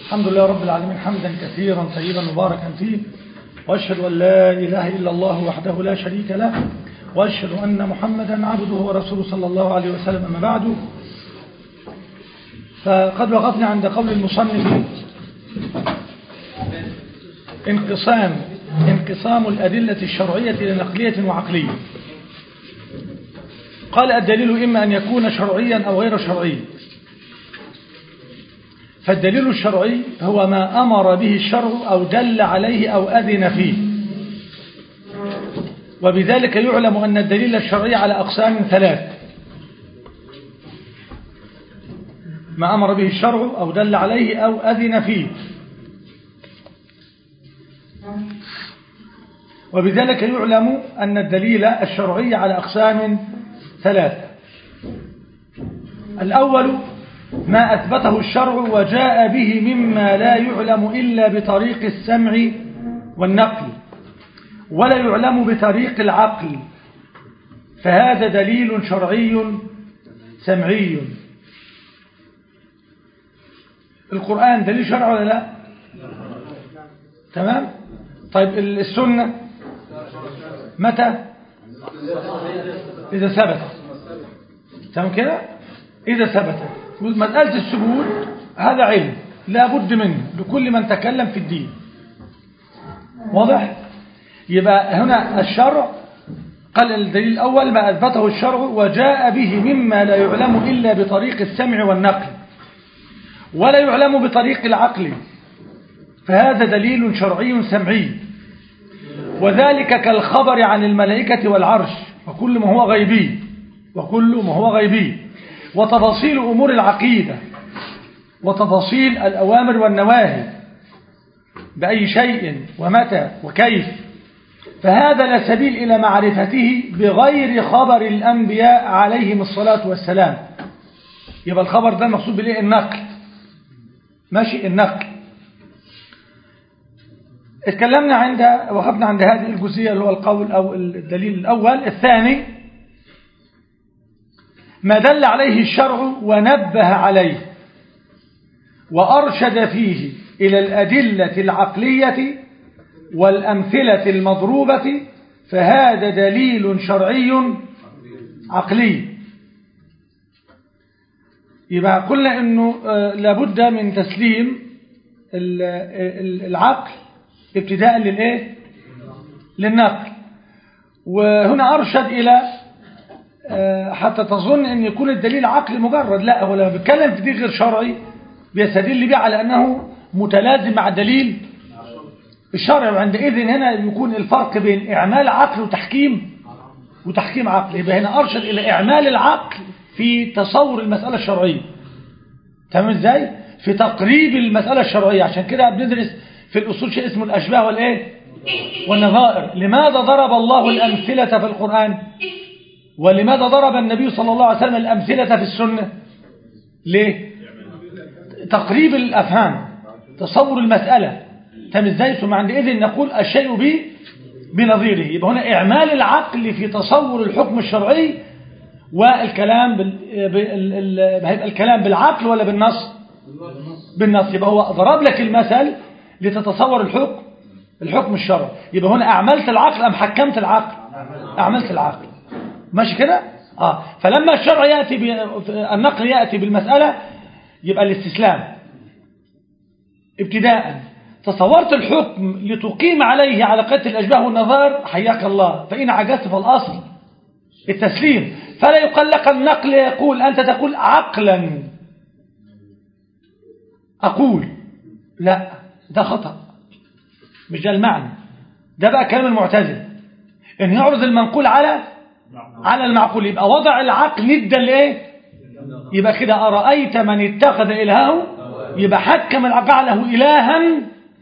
الحمد لله رب العالمين حمدا كثيرا طيبا مباركا فيه وأشهد أن لا إله إلا الله وحده لا شريك له وأشهد أن محمدا عبده ورسوله صلى الله عليه وسلم أما بعد فقد وقفنا عند قول المصنف انقسام انقسام الأدلة الشرعية لنقلية وعقلية قال الدليل إما أن يكون شرعيا أو غير شرعي فالدليل الشرعي هو ما أمر به الشرع أو دل عليه أو أذن فيه وبذلك يعلم أن الدليل الشرعي على أقسام ثلاث ما أمر به الشرع أو دل عليه أو أذن فيه وبذلك يعلم أن الدليل الشرعي على أقسام ثلاثة الأول ما أثبته الشرع وجاء به مما لا يعلم إلا بطريق السمع والنقل ولا يعلم بطريق العقل فهذا دليل شرعي سمعي القرآن دليل شرعي ولا لا تمام طيب السنة متى إذا ثبت تمام كده إذا ثبت مسألة الثبوت هذا علم لا بد منه لكل من تكلم في الدين واضح يبقى هنا الشرع قال الدليل الأول ما أثبته الشرع وجاء به مما لا يعلم إلا بطريق السمع والنقل ولا يعلم بطريق العقل فهذا دليل شرعي سمعي وذلك كالخبر عن الملائكة والعرش وكل ما هو غيبي وكل ما هو غيبي وتفاصيل أمور العقيدة وتفاصيل الأوامر والنواهي بأي شيء ومتى وكيف فهذا لا سبيل إلى معرفته بغير خبر الأنبياء عليهم الصلاة والسلام يبقى الخبر ده المقصود بليه النقل ماشي النقل اتكلمنا عند وقفنا عند هذه الجزئية اللي هو القول أو الدليل الأول الثاني ما دل عليه الشرع ونبه عليه وأرشد فيه إلى الأدلة العقلية والأمثلة المضروبة فهذا دليل شرعي عقلي يبقى قلنا أنه لابد من تسليم العقل ابتداء للإيه؟ للنقل وهنا أرشد إلى حتى تظن أن يكون الدليل عقلي مجرد لا هو لما بيتكلم في دي غير شرعي بيستدل بيه على أنه متلازم مع الدليل الشرعي وعندئذ هنا يكون الفرق بين إعمال عقل وتحكيم وتحكيم عقل يبقى هنا أرشد إلى إعمال العقل في تصور المسألة الشرعية تمام إزاي؟ في تقريب المسألة الشرعية عشان كده بندرس في الأصول شيء اسمه الأشباه والإيه؟ والنظائر لماذا ضرب الله الأمثلة في القرآن ولماذا ضرب النبي صلى الله عليه وسلم الأمثلة في السنة ليه تقريب الأفهام تصور المسألة تم ازاي ثم عندئذ نقول الشيء به بنظيره يبقى هنا إعمال العقل في تصور الحكم الشرعي والكلام بال... بال... الكلام بالعقل ولا بالنص بالنص يبقى هو ضرب لك المثل لتتصور الحكم الحكم الشرعي يبقى هنا أعملت العقل أم حكمت العقل أعملت العقل ماشي كده آه فلما الشرع يأتي ب... النقل يأتي بالمسألة يبقى الاستسلام ابتداء تصورت الحكم لتقيم عليه على قتل الأشباه والنظار حياك الله فإن عجزت فالأصل التسليم فلا يقال لك النقل يقول أنت تقول عقلا أقول لا ده خطأ مش ده المعنى ده بقى كلام المعتزل إن يعرض المنقول على على المعقول يبقى وضع العقل ندا لإيه يبقى كده أرأيت من اتخذ إلهه يبقى حكم جعله إلها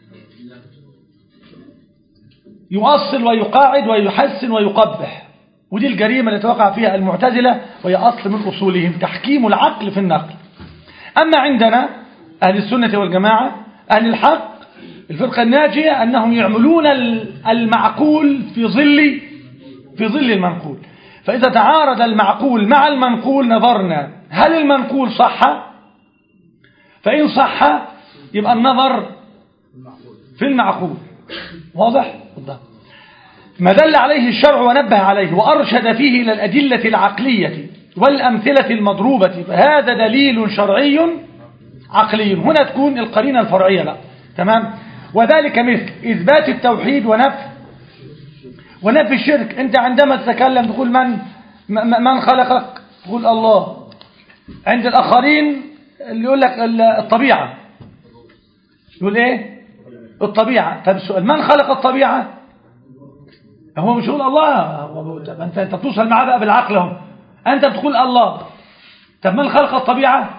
يؤصل ويقاعد ويحسن ويقبح ودي الجريمة اللي توقع فيها المعتزلة وهي أصل من أصولهم تحكيم العقل في النقل أما عندنا أهل السنة والجماعة أهل الحق الفرقة الناجية أنهم يعملون المعقول في ظل في ظل المنقول فإذا تعارض المعقول مع المنقول نظرنا هل المنقول صح فإن صح يبقى النظر في المعقول واضح ما دل عليه الشرع ونبه عليه وأرشد فيه إلى الأدلة العقلية والأمثلة المضروبة فهذا دليل شرعي عقلي هنا تكون القرينة الفرعية بقى تمام وذلك مثل إثبات التوحيد ونفي ونفي الشرك أنت عندما تتكلم تقول من من خلقك تقول الله عند الآخرين اللي يقول لك الطبيعة يقول إيه الطبيعة طب السؤال من خلق الطبيعة هو مش يقول الله انت انت بتوصل معاه بقى بالعقل اهو انت بتقول الله طب من خلق الطبيعه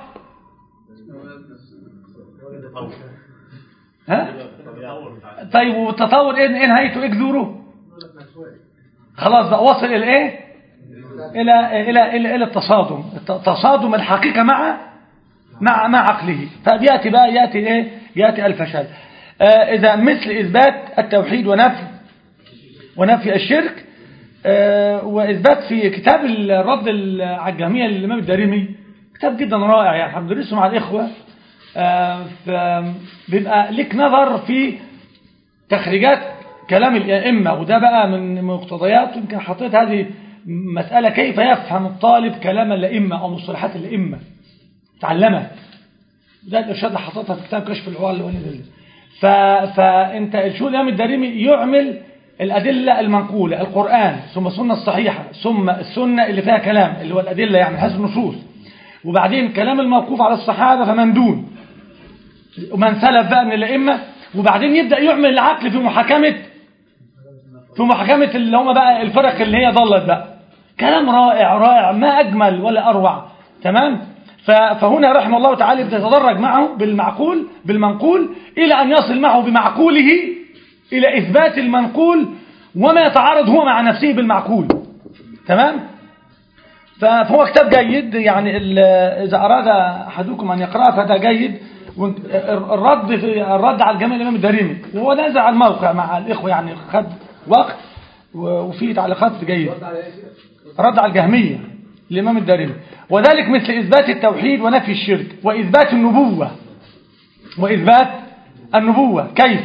ها طيب والتطور ايه ايه نهايته ايه جذوره خلاص بقى وصل الى ايه الى الى الى, إلى التصادم تصادم الحقيقه مع مع مع عقله فبياتي بقى ياتي ايه ياتي الفشل آه اذا مثل اثبات التوحيد ونفي ونفي الشرك آه وإثبات في كتاب الرد على الجهمية للإمام الدارمي كتاب جدا رائع يعني هندرسه مع الإخوة آه بيبقى لك نظر في تخريجات كلام الأئمة وده بقى من مقتضيات يمكن حطيت هذه مسألة كيف يفهم الطالب كلام الأئمة أو مصطلحات الأئمة تعلمها ده الإرشاد اللي حطيتها في كتاب كشف العوال اللي فأنت شو الإمام الدارمي يعمل الأدلة المنقولة القرآن ثم السنة الصحيحة ثم السنة اللي فيها كلام اللي هو الأدلة يعني حسب النصوص وبعدين كلام الموقوف على الصحابة فمن دون ومن سلف بقى من الأئمة وبعدين يبدأ يعمل العقل في محاكمة في محاكمة اللي هم بقى الفرق اللي هي ضلت بقى كلام رائع رائع ما أجمل ولا أروع تمام فهنا رحمه الله تعالى يتدرج معه بالمعقول بالمنقول إلى أن يصل معه بمعقوله إلى إثبات المنقول وما يتعارض هو مع نفسه بالمعقول تمام فهو كتاب جيد يعني إذا أراد أحدكم أن يقرأه فهذا جيد الرد في الرد على الجميع الإمام الدارمي وهو نازل على الموقع مع الإخوة يعني خد وقت وفيه تعليقات جيدة رد على الجهمية الإمام الدارمي وذلك مثل إثبات التوحيد ونفي الشرك وإثبات النبوة وإثبات النبوة كيف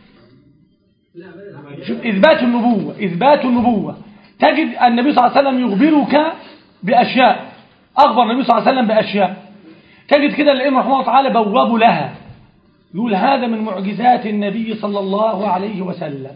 شوف إثبات النبوة إثبات النبوة تجد النبي صلى الله عليه وسلم يخبرك بأشياء أخبر النبي صلى الله عليه وسلم بأشياء تجد كده الإمام رحمه الله تعالى بواب لها يقول هذا من معجزات النبي صلى الله عليه وسلم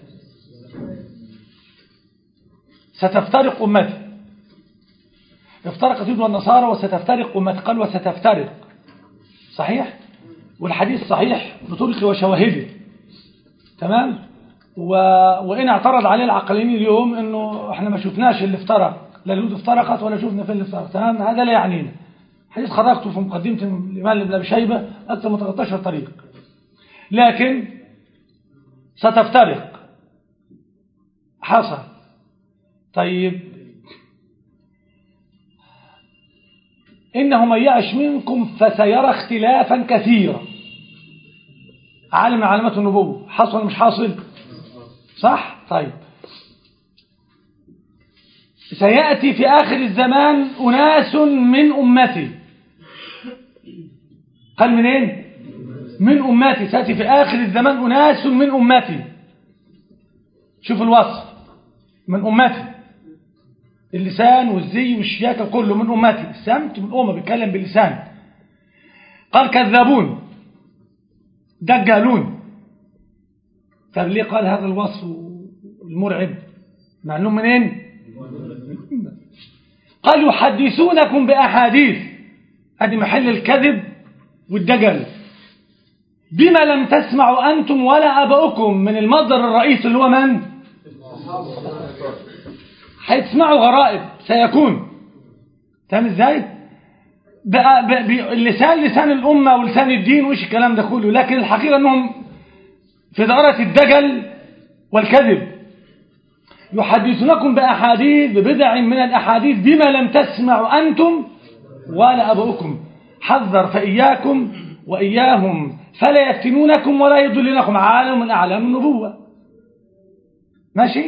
ستفترق أمتي افترقت اليهود والنصارى وستفترق أمتي قال وستفترق صحيح والحديث صحيح بطرق وشواهده تمام و... وإن اعترض عليه العقليين اليوم انه احنا ما شفناش اللي افترق لا اليهود افترقت ولا شفنا في اللي افترق تمام هذا لا يعنينا حديث خرجته في مقدمة الإمام ابن أبي شيبة أكثر من 13 طريق لكن ستفترق حصل طيب إنه من يعش منكم فسيرى اختلافا كثيرا عالم من علامات النبوة حصل مش حاصل صح طيب سيأتي في آخر الزمان أناس من أمتي قال منين من أمتي سيأتي في آخر الزمان أناس من أمتي شوف الوصف من أمتي اللسان والزي والشياكة كله من أمتي السمت من أمة بيتكلم باللسان قال كذابون دجالون طب ليه قال هذا الوصف المرعب مع انهم منين قال يحدثونكم بأحاديث هذه محل الكذب والدجل بما لم تسمعوا أنتم ولا أباؤكم من المصدر الرئيسي اللي هو من هيتسمعوا غرائب سيكون فاهم ازاي بقى بقى اللسان لسان الأمة ولسان الدين وإيش الكلام ده كله لكن الحقيقة أنهم في دائرة الدجل والكذب يحدثونكم بأحاديث ببدع من الأحاديث بما لم تسمعوا أنتم ولا أبوكم حذر فإياكم وإياهم فلا يفتنونكم ولا يضلونكم عالم من أعلام النبوة ماشي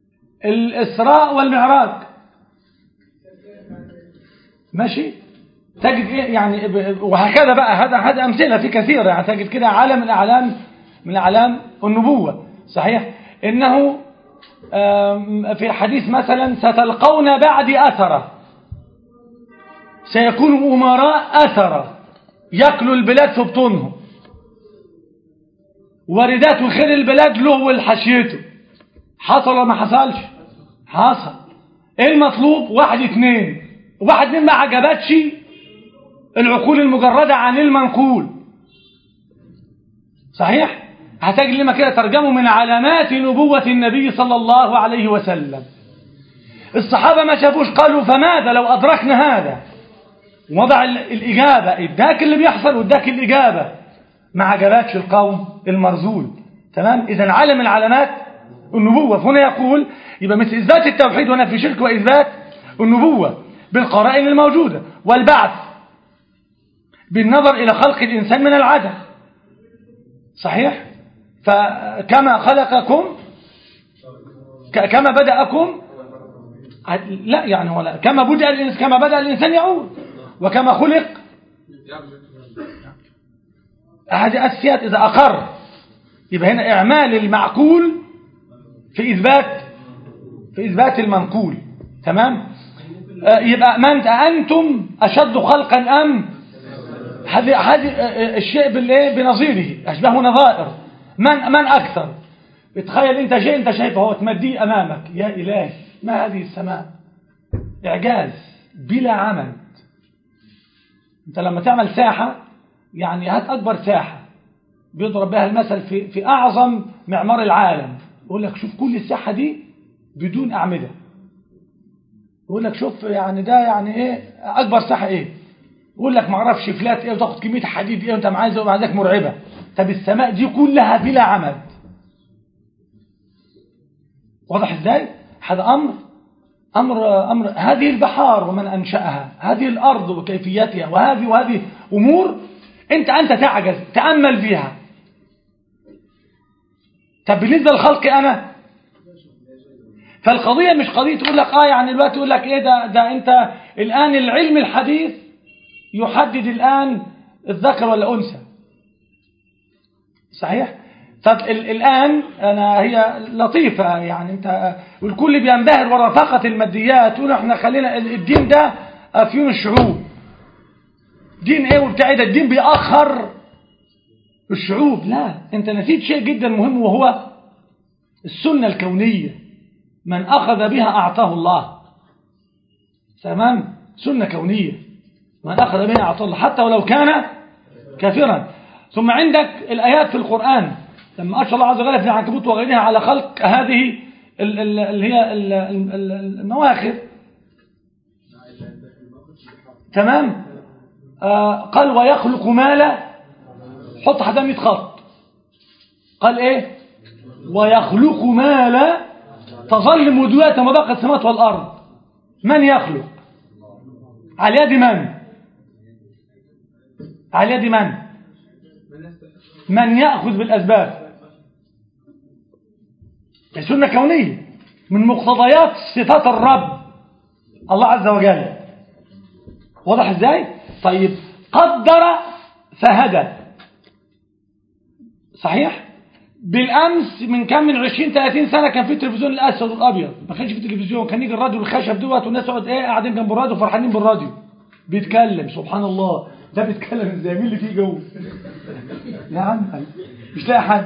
الإسراء والمعراج ماشي تجد ايه يعني ب- وهكذا بقى هذا هذا امثله في كثيره يعني تجد كده علم من اعلام من اعلام النبوه صحيح انه آم، في حديث مثلا ستلقون بعدي اثره سيكون امراء اثره ياكلوا البلاد في بطونهم واردات وخير البلاد له والحشيته حصل ولا ما حصلش حصل ايه المطلوب واحد اتنين واحد اتنين ما عجبتش العقول المجردة عن المنقول صحيح هتجد لما كده ترجمه من علامات نبوة النبي صلى الله عليه وسلم الصحابة ما شافوش قالوا فماذا لو أدركنا هذا وضع ال- الإجابة اداك اللي بيحصل واداك الإجابة ما عجبتش القوم المرذول تمام إذا علم العلامات النبوة فهنا يقول يبقى مثل إثبات التوحيد ونفي الشرك وإثبات النبوة بالقرائن الموجودة والبعث بالنظر إلى خلق الإنسان من العدم صحيح فكما خلقكم ك- كما بدأكم لا يعني ولا كما بدأ الإنسان كما بدأ الإنسان يعود وكما خلق هذه أساسيات إذا أقر يبقى هنا إعمال المعقول في إثبات في إثبات المنقول تمام آه، يبقى من أنتم أشد خلقا أم هذه هذه آه، الشيء بالايه بنظيره أشبه نظائر من من أكثر تخيل أنت شيء أنت شايفه هو تمديه أمامك يا إلهي ما هذه السماء إعجاز بلا عمد أنت لما تعمل ساحة يعني هات أكبر ساحة بيضرب بها المثل في, في أعظم معمار العالم يقول لك شوف كل الساحة دي بدون أعمدة يقول لك شوف يعني ده يعني إيه أكبر ساحة إيه يقول لك معرفش فلات إيه وتاخد كمية حديد إيه وأنت عايز ومع ذلك مرعبة طب السماء دي كلها بلا عمد واضح إزاي هذا أمر أمر أمر هذه البحار ومن أنشأها هذه الأرض وكيفيتها وهذه وهذه أمور أنت أنت تعجز تأمل فيها طب بالنسبة للخلق أنا فالقضية مش قضية تقول لك آه يعني دلوقتي يقول لك إيه ده, ده أنت الآن العلم الحديث يحدد الآن الذكر ولا أنثى صحيح طب ال- الآن أنا هي لطيفة يعني أنت والكل بينبهر ورفقة الماديات يقول احنا خلينا ال- الدين ده أفيون الشعوب دين ايه وبتاع ده الدين بيأخر الشعوب لا انت نسيت شيء جدا مهم وهو السنة الكونية من أخذ بها أعطاه الله تمام سنة كونية من أخذ بها أعطاه الله حتى ولو كان كافرا ثم عندك الآيات في القرآن لما أشهر الله عز وجل في العنكبوت وغيرها على خلق هذه ال- ال- اللي هي ال- ال- ال- المواخر تمام آه قال ويخلق ما لا حط حتى 100 خط قال ايه ويخلق ما لا تظل مدوية ما بقى السماوات والأرض من يخلق على يد من على يد من من يأخذ بالأسباب سنة كونية من مقتضيات صفات الرب الله عز وجل واضح ازاي طيب قدر فهدى صحيح بالامس من كم من 20 30 سنه كان في التلفزيون الاسود والابيض ما كانش في تلفزيون كان يجي الراديو الخشب دوت والناس تقعد ايه قاعدين جنب الراديو فرحانين بالراديو بيتكلم سبحان الله ده بيتكلم ازاي مين اللي فيه جوه يا عم مش لاقي حد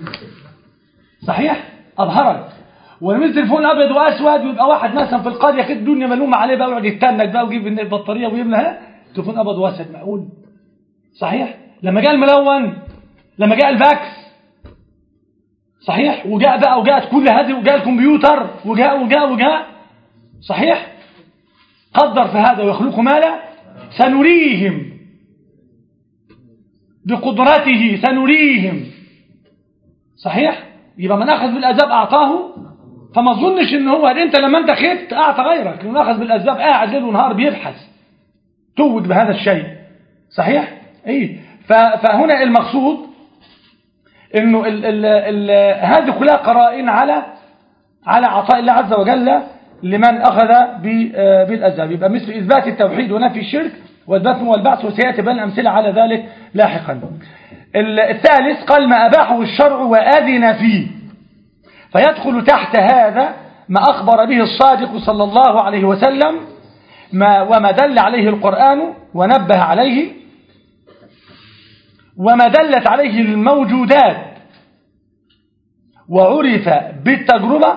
صحيح ابهرك ولما التليفون ابيض واسود ويبقى واحد مثلا في القريه كده الدنيا ملومه عليه بقى يقعد يتنك بقى ويجيب البطاريه ويملاها تليفون ابيض واسود معقول صحيح لما جاء الملون لما جاء الباكس صحيح وجاء بقى وجاءت كل هذه وجاء الكمبيوتر وجاء وجاء وجاء صحيح قدر في هذا ويخلق ما لا سنريهم بقدرته سنريهم صحيح يبقى من أخذ بالأسباب أعطاه فما تظنش ان هو انت لما انت خفت اعطى غيرك لما اخذ بالاسباب قاعد ليل ونهار بيبحث توج بهذا الشيء صحيح ايه فهنا المقصود انه ال ال ال هذه كلها قرائن على على عطاء الله عز وجل لمن اخذ بالاسباب يبقى مثل اثبات التوحيد ونفي الشرك والبثم والبعث وسيأتي بين أمثلة على ذلك لاحقا الثالث قال ما أباحه الشرع وأذن فيه فيدخل تحت هذا ما أخبر به الصادق صلى الله عليه وسلم ما وما دل عليه القرآن ونبه عليه وما دلت عليه الموجودات وعرف بالتجربة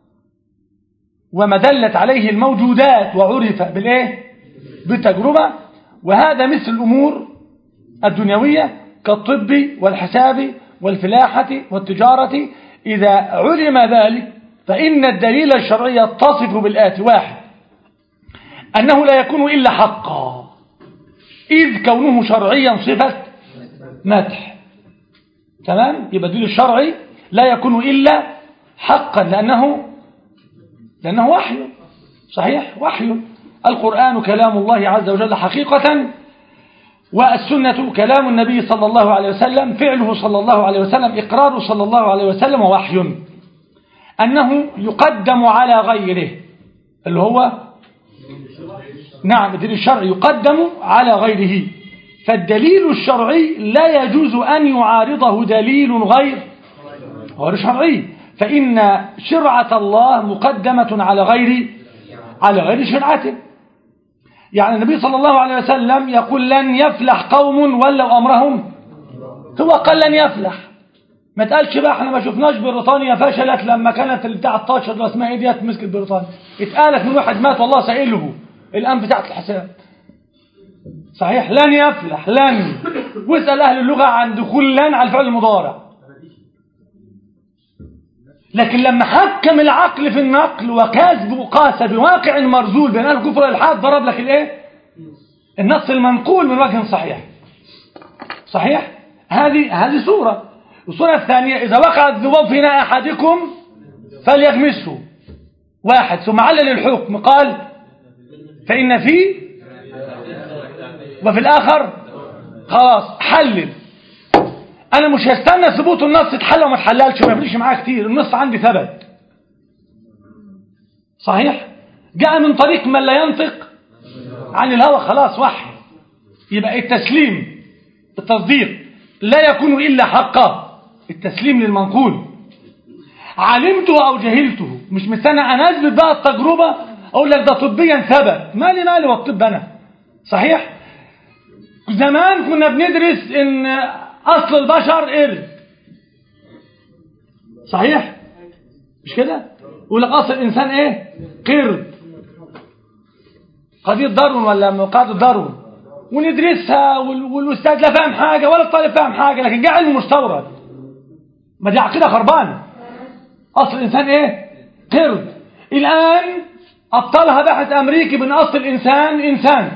وما دلت عليه الموجودات وعرف بالإيه؟ بالتجربة وهذا مثل الأمور الدنيوية كالطب والحساب والفلاحة والتجارة إذا علم ذلك فإن الدليل الشرعي يتصف بالآتي واحد أنه لا يكون إلا حقا إذ كونه شرعيا صفة مدح تمام يبقى الدليل الشرعي لا يكون إلا حقا لأنه لأنه وحي صحيح وحي القرآن كلام الله عز وجل حقيقة والسنة كلام النبي صلى الله عليه وسلم فعله صلى الله عليه وسلم إقراره صلى الله عليه وسلم وحي أنه يقدم على غيره اللي هو نعم الدليل الشرعي يقدم على غيره فالدليل الشرعي لا يجوز أن يعارضه دليل غير غير شرعي فإن شرعة الله مقدمة على غير على غير شرعته يعني النبي صلى الله عليه وسلم يقول لن يفلح قوم ولوا أمرهم هو قال لن يفلح ما تقالش بقى احنا ما شفناش بريطانيا فشلت لما كانت اللي بتاع الطاشر اللي اسمها ايه ديت مسكت بريطانيا اتقالت من واحد مات والله سائله الان بتاعت الحساب صحيح لن يفلح لن واسال اهل اللغه عن دخول لن على الفعل المضارع لكن لما حكم العقل في النقل وكاس وقاس بواقع مرزول بين اهل الكفر والالحاد ضرب لك الايه النص المنقول من وجه صحيح صحيح هذه هذه صوره الصورة الثانية إذا وقع الذباب في ناء أحدكم فليغمسه واحد ثم علل الحكم قال فإن في وفي الآخر خلاص حلل أنا مش هستنى ثبوت النص يتحل وما تحللش ما يفرقش معايا كتير النص عندي ثبت صحيح جاء من طريق من لا ينطق عن الهوى خلاص وحي يبقى التسليم التصديق لا يكون إلا حقا التسليم للمنقول علمته أو جهلته مش مستنى أنا أثبت بقى التجربة أقول لك ده طبيا ثبت مالي مالي والطب أنا صحيح زمان كنا بندرس إن أصل البشر قرد صحيح مش كده يقول لك أصل الإنسان إيه قرد قضية داروين ولا قاعدة داروين وندرسها والأستاذ لا فاهم حاجة ولا الطالب فاهم حاجة لكن جاء علم مستورد ما دي عقيدة خربانة أصل الإنسان إيه قرد الآن أبطلها باحث أمريكي بأن أصل الإنسان إنسان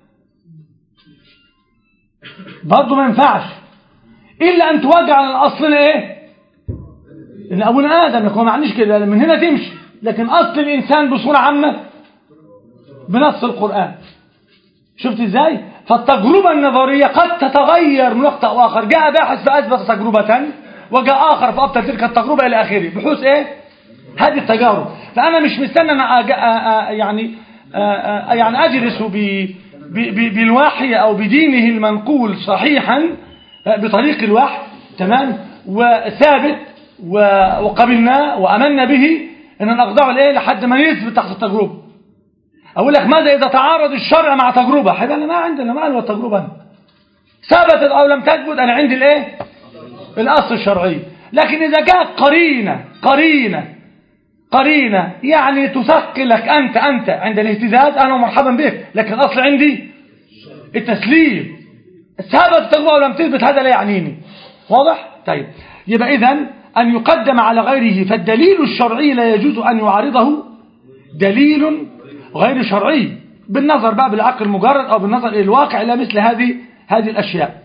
برضه ما ينفعش إلا أن توجع على الأصل إيه إن أبونا آدم هو ما عنديش كده من هنا تمشي لكن أصل الإنسان بصورة عامة بنص القرآن شفت إزاي فالتجربة النظرية قد تتغير من وقت أو آخر جاء باحث فأثبت تجربة وجاء آخر فأبطل تلك التجربة إلى آخره بحوث إيه هذه التجارب فأنا مش مستنى أنا أج... يعني يعني أجلس ب... ب... بالوحي أو بدينه المنقول صحيحا بطريق الوحي تمام وثابت و... وقبلناه وأمنا به أن نخضعه لإيه لحد ما يثبت تحت التجربة أقول لك ماذا إذا تعارض الشرع مع تجربة حاجة أنا ما عندنا ما التجربة ثبتت أو لم تثبت أنا عندي الإيه الأصل الشرعي لكن إذا جاءت قرينة قرينة قرينة يعني تثقلك أنت أنت عند الاهتزاز أنا مرحبا بك لكن الأصل عندي التسليم ثبت التجربة ولم تثبت هذا لا يعنيني واضح؟ طيب يبقى إذن أن يقدم على غيره فالدليل الشرعي لا يجوز أن يعارضه دليل غير شرعي بالنظر بقى بالعقل المجرد أو بالنظر إلى الواقع إلى مثل هذه هذه الأشياء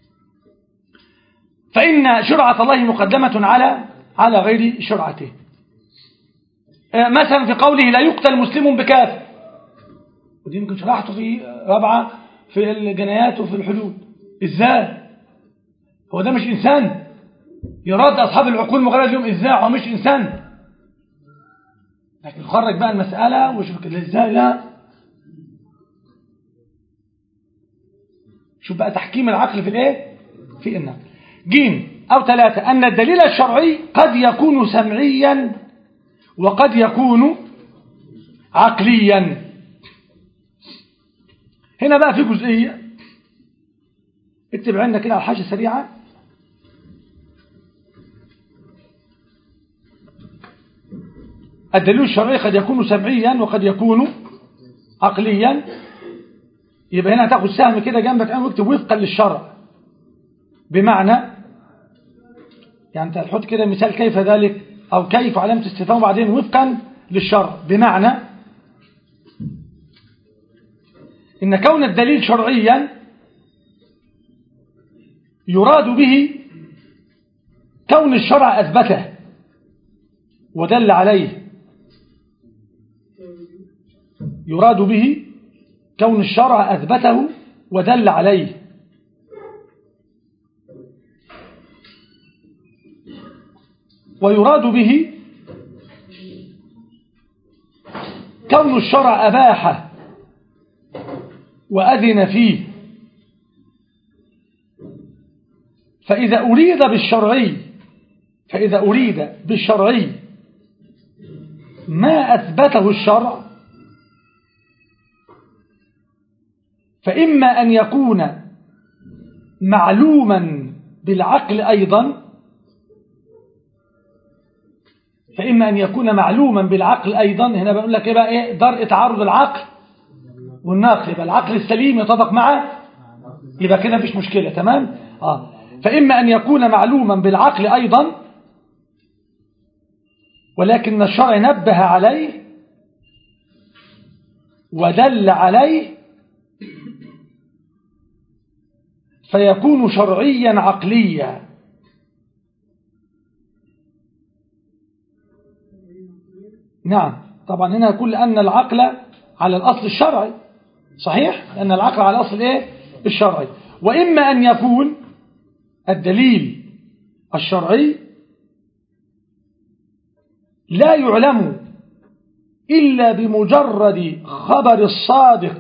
فإن شرعة الله مقدمة على على غير شرعته مثلا في قوله لا يقتل مسلم بكافر ودي يمكن شرحته في رابعة في الجنايات وفي الحدود ازاي هو ده مش إنسان يراد أصحاب العقول مجرد اليوم ازاي هو مش إنسان لكن خرج بقى المسألة وشوف كده ازاي لا شوف بقى تحكيم العقل في الايه في النقل جيم او ثلاثة ان الدليل الشرعي قد يكون سمعيا وقد يكون عقليا هنا بقى في جزئية اكتب عندنا كده على الحاشية سريعة الدليل الشرعي قد يكون سمعيا وقد يكون عقليا يبقى هنا هتاخد سهم كده جنبك قام واكتب وفقا للشرع بمعنى يعني انت هتحط كده مثال كيف ذلك او كيف علامه استفهام وبعدين وفقا للشرع بمعنى ان كون الدليل شرعيا يراد به كون الشرع اثبته ودل عليه يراد به كون الشرع أثبته ودل عليه ويراد به كون الشرع أباحه وأذن فيه فإذا أريد بالشرعي فإذا أريد بالشرعي ما أثبته الشرع فإما أن يكون معلوما بالعقل أيضا فإما أن يكون معلوما بالعقل أيضا هنا بقول لك إيه بقى إيه درء تعارض العقل والنقل يبقى العقل السليم يطبق معه يبقى كده مفيش مشكلة تمام آه. فإما أن يكون معلوما بالعقل أيضا ولكن الشرع نبه عليه ودل عليه فيكون شرعيا عقليا نعم طبعا هنا يقول أن العقل على الأصل الشرعي صحيح لأن العقل على الأصل إيه؟ الشرعي وإما أن يكون الدليل الشرعي لا يعلم إلا بمجرد خبر الصادق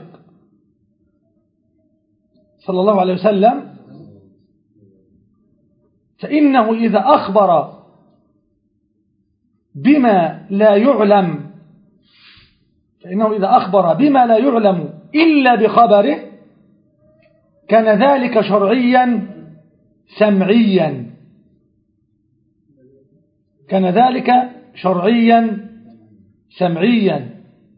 صلى الله عليه وسلم فإنه إذا أخبر بما لا يعلم فإنه إذا أخبر بما لا يعلم إلا بخبره كان ذلك شرعيا سمعيا كان ذلك شرعيا سمعيا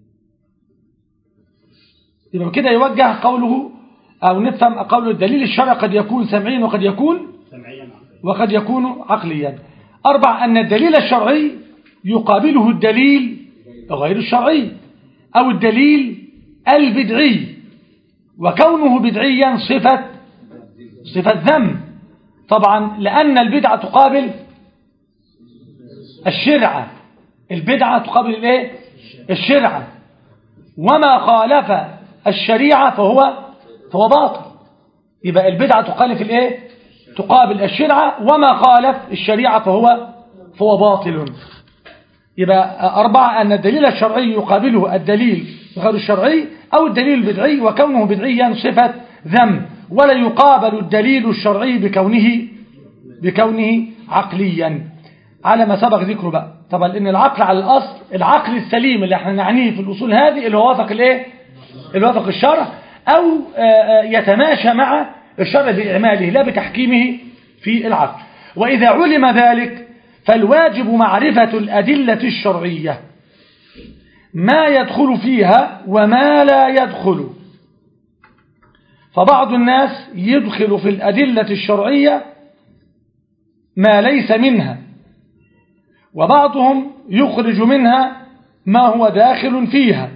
يبقى كده يوجه قوله أو نفهم قول الدليل الشرع قد يكون سمعيا وقد يكون وقد يكون عقليا أربع أن الدليل الشرعي يقابله الدليل غير الشرعي أو الدليل البدعي وكونه بدعيا صفة صفة ذم طبعا لأن البدعة تقابل الشرعة البدعة تقابل الايه الشرعة وما خالف الشريعة فهو فهو باطل يبقى البدعة تخالف الايه تقابل الشرعة وما خالف الشريعة فهو فهو باطل يبقى أربعة أن الدليل الشرعي يقابله الدليل غير الشرعي أو الدليل البدعي وكونه بدعيا صفة ذم ولا يقابل الدليل الشرعي بكونه بكونه عقليا على ما سبق ذكره بقى طبعا لأن العقل على الأصل العقل السليم اللي احنا نعنيه في الأصول هذه اللي هو وافق الايه اللي وافق الشرع أو يتماشى مع الشرع بإعماله لا بتحكيمه في العقل وإذا علم ذلك فالواجب معرفة الأدلة الشرعية ما يدخل فيها وما لا يدخل فبعض الناس يدخل في الأدلة الشرعية ما ليس منها وبعضهم يخرج منها ما هو داخل فيها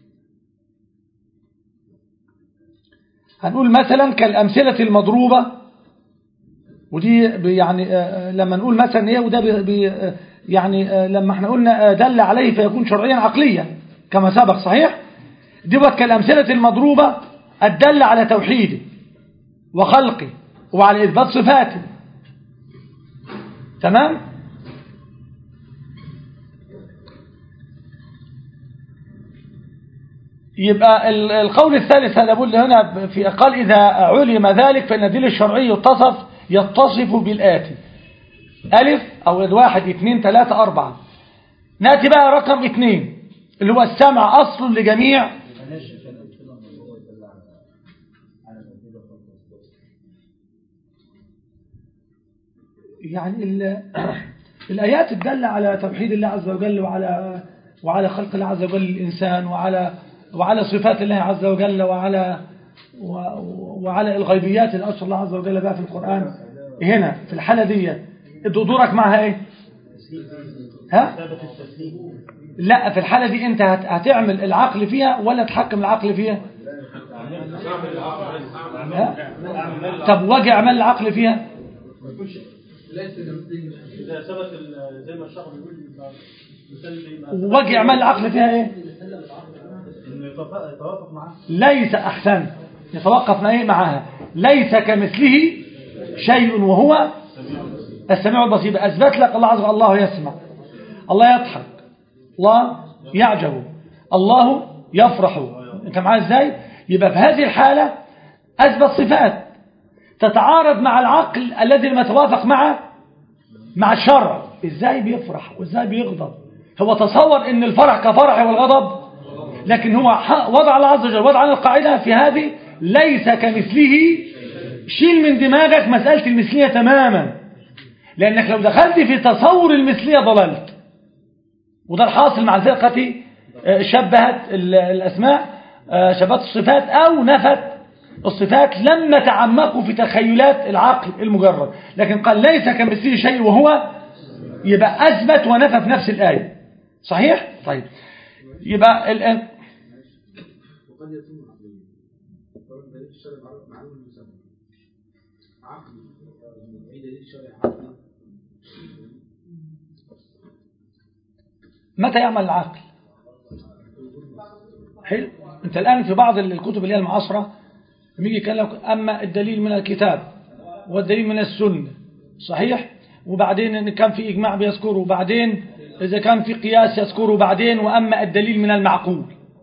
هنقول مثلا كالأمثلة المضروبة ودي يعني لما نقول مثلا ايه وده بي بي يعني لما احنا قلنا دل عليه فيكون شرعيا عقليا كما سبق صحيح دي كالأمثلة المضروبة الدل على توحيده وخلقه وعلى إثبات صفاته تمام يبقى ال- القول الثالث هذا بقول هنا في قال إذا علم ذلك فإن الدليل الشرعي يتصف يتصف بالآتي ألف أو واحد اثنين ثلاثة أربعة نأتي بقى رقم اثنين اللي هو السمع أصل لجميع يعني ال- الآيات الدالة على توحيد الله عز وجل وعلى وعلى خلق الله عز وجل للإنسان وعلى وعلى صفات الله عز وجل وعلى و- وعلى الغيبيات اللي أشر الله عز وجل بها في القرآن هنا في الحالة دي دورك معها ايه ها لا في الحالة دي انت هت- هتعمل العقل فيها ولا تحكم العقل فيها ها؟ طب واجي اعمل العقل فيها إذا ثبت ال- زي ما الشيخ بيقول يبقى مثال زي ما واجي اعمل العقل فيها ايه إنه يتوافق يتوافق معاه ليس أحسن يتوقف ايه معها ليس كمثله شيء وهو السميع البصير أثبت لك الله عز وجل الله يسمع الله يضحك الله يعجب الله يفرح انت معايا ازاي يبقى في هذه الحالة أثبت صفات تتعارض مع العقل الذي لم يتوافق مع مع الشرع ازاي بيفرح وازاي بيغضب هو تصور ان الفرح كفرح والغضب لكن هو ح- وضع الله عز وجل وضع لنا القاعدة في هذه ليس كمثله شيل من دماغك مسألة المثلية تماما لأنك لو دخلت في تصور المثلية ضللت وده الحاصل مع الفرقة آه، شبهت ال- الأسماء آه، شبهت الصفات أو نفت الصفات لما تعمقوا في تخيلات العقل المجرد لكن قال ليس كمثله شيء وهو يبقى أثبت ونفى في نفس الآية صحيح؟ طيب يبقى الآن وقد يكون عقليا طبعا دليل الشرع معروف- معلوم المسمى عقلي في دليل الشرع عقلي متى يعمل العقل حلو انت الآن في بعض الكتب اللي هي المعاصرة لما يجي يكلمك أما الدليل من الكتاب والدليل من السنة صحيح وبعدين إن كان في إجماع بيذكره وبعدين إذا كان في قياس يذكره وبعدين وأما الدليل من المعقول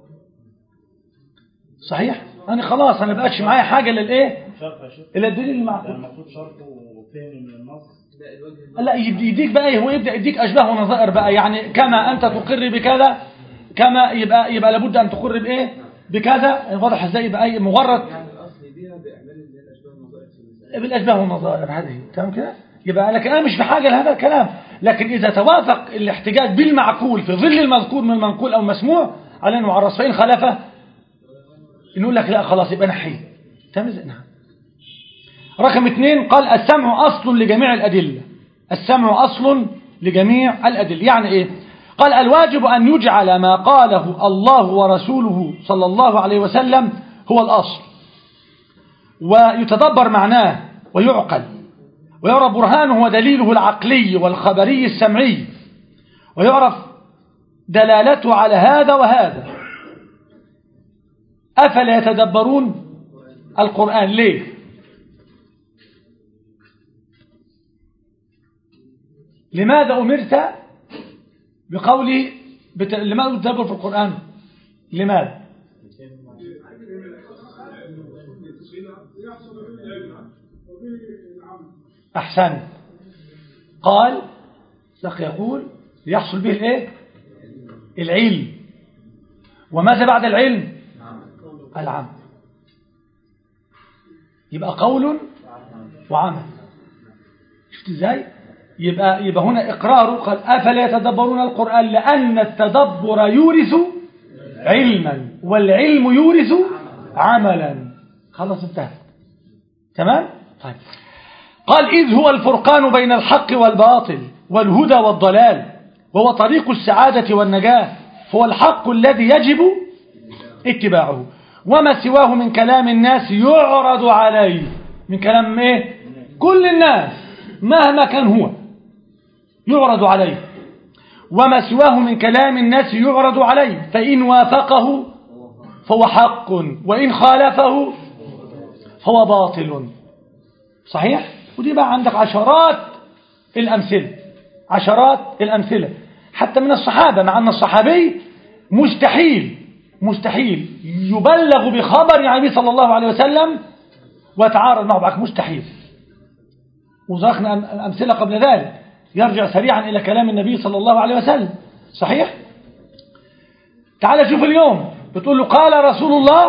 صحيح أنا خلاص أنا بقاش معايا حاجة للإيه شرط يا شيخ إلى الدليل يعني المعقول المفروض شرطه وفهم من النص لا الوجه لا يد- يديك بقى إيه؟ هو يبدأ يديك أشباه ونظائر بقى يعني كما أنت تقر بكذا كما يبقى يبقى لابد أن تقر بإيه بكذا واضح ازاي يبقى أي مجرد يعني الاصل بها باعمال اللي هي الاشباه والنظائر في المسائل بالأشباه والنظائر هذه تمام كده يبقى لكن أنا مش في حاجة لهذا الكلام لكن إذا توافق الاحتجاج بالمعقول في ظل المذكور من المنقول أو المسموع على أنه معرض فإن خالفه نقول لك لا خلاص يبقى نحيه تمام إزاي؟ نعم رقم اثنين قال السمع أصل لجميع الأدلة السمع أصل لجميع الأدلة يعني إيه قال الواجب أن يجعل ما قاله الله ورسوله صلى الله عليه وسلم هو الأصل ويتدبر معناه ويعقل ويرى برهانه ودليله العقلي والخبري السمعي ويعرف دلالته على هذا وهذا أفلا يتدبرون القرآن ليه لماذا أمرت بقوله بت... لماذا تدبر في القرآن لماذا أحسن قال لك يقول ليحصل به الايه العلم وماذا بعد العلم العمل يبقى قول وعمل شفت ازاي يبقى يبقى هنا اقراره قال افلا يتدبرون القران لان التدبر يورث علما والعلم يورث عملا خلاص انتهى تمام طيب قال إذ هو الفرقان بين الحق والباطل والهدى والضلال وهو طريق السعادة والنجاة هو الحق الذي يجب اتباعه وما سواه من كلام الناس يعرض عليه من كلام ايه كل الناس مهما كان هو يعرض عليه وما سواه من كلام الناس يعرض عليه فإن وافقه فهو حق وإن خالفه فهو باطل صحيح ودي بقى عندك عشرات الأمثلة عشرات الأمثلة حتى من الصحابة مع أن الصحابي مستحيل مستحيل يبلغ بخبر النبي صلى الله عليه وسلم ويتعارض معه بعد مستحيل وذكرنا أم- أمثلة قبل ذلك يرجع سريعا إلى كلام النبي صلى الله عليه وسلم صحيح؟ تعال شوف اليوم بتقول له قال رسول الله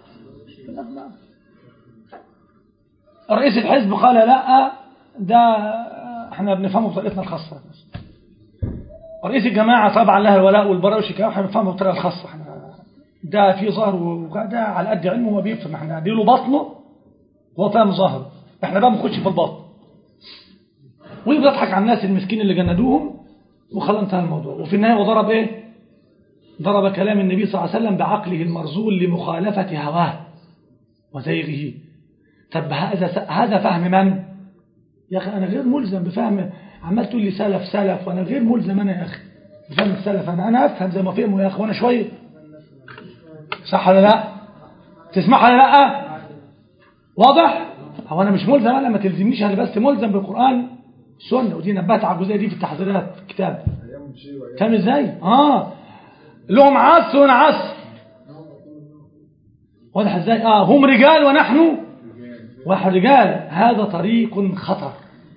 رئيس الحزب قال لا ده احنا بنفهمه بطريقتنا الخاصة رئيس الجماعة طبعا لها الولاء والبراء والشكاوى احنا بنفهمه بالطريقة الخاصة احنا ده في ظهر وده على قد علمه هو بيفهم احنا نديله بطنه وهو فاهم ظهره احنا بقى بنخش في البطن ويبقى يضحك على الناس المسكين اللي جندوهم وخلاص انتهى الموضوع وفي النهاية وضرب ايه ضرب كلام النبي صلى الله عليه وسلم بعقله المرزول لمخالفة هواه وزيغه طب هذا هذا فهم من؟ يا أخي أنا غير ملزم بفهم عمال تقول لي سلف سلف وأنا غير ملزم أنا يا أخي بفهم السلف أنا أنا أفهم زي ما فهموا يا أخي وأنا شوية صح ولا لا؟ تسمح ولا لا؟ واضح؟ هو أنا مش ملزم أنا ما تلزمنيش أنا بس ملزم بالقرآن السنة ودي نبهت على الجزئية دي في التحذيرات كتاب فاهم ازاي؟ اه لهم عصر وانا عصر واضح ازاي؟ اه هم رجال ونحن واحد رجال هذا طريق خطر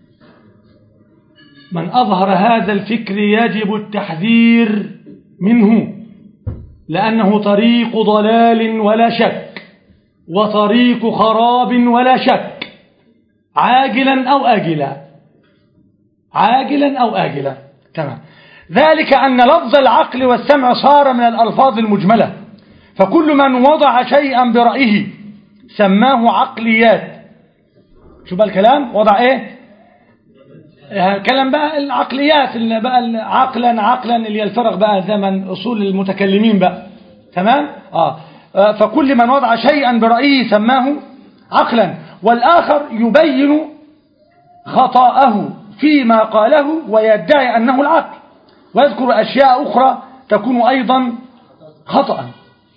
من أظهر هذا الفكر يجب التحذير منه لأنه طريق ضلال ولا شك وطريق خراب ولا شك عاجلا أو آجلا عاجلا أو آجلا تمام ذلك أن لفظ العقل والسمع صار من الألفاظ المجملة فكل من وضع شيئا برأيه سماه عقليات شو بقى الكلام وضع ايه آه، كلام بقى العقليات اللي بقى ال- عقلا عقلا اللي هي الفرق بقى زمن اصول المتكلمين بقى تمام اه آه، فكل من وضع شيئا برأيه سماه عقلا والآخر يبين خطأه فيما قاله ويدعي أنه العقل ويذكر أشياء أخرى تكون أيضا خطأ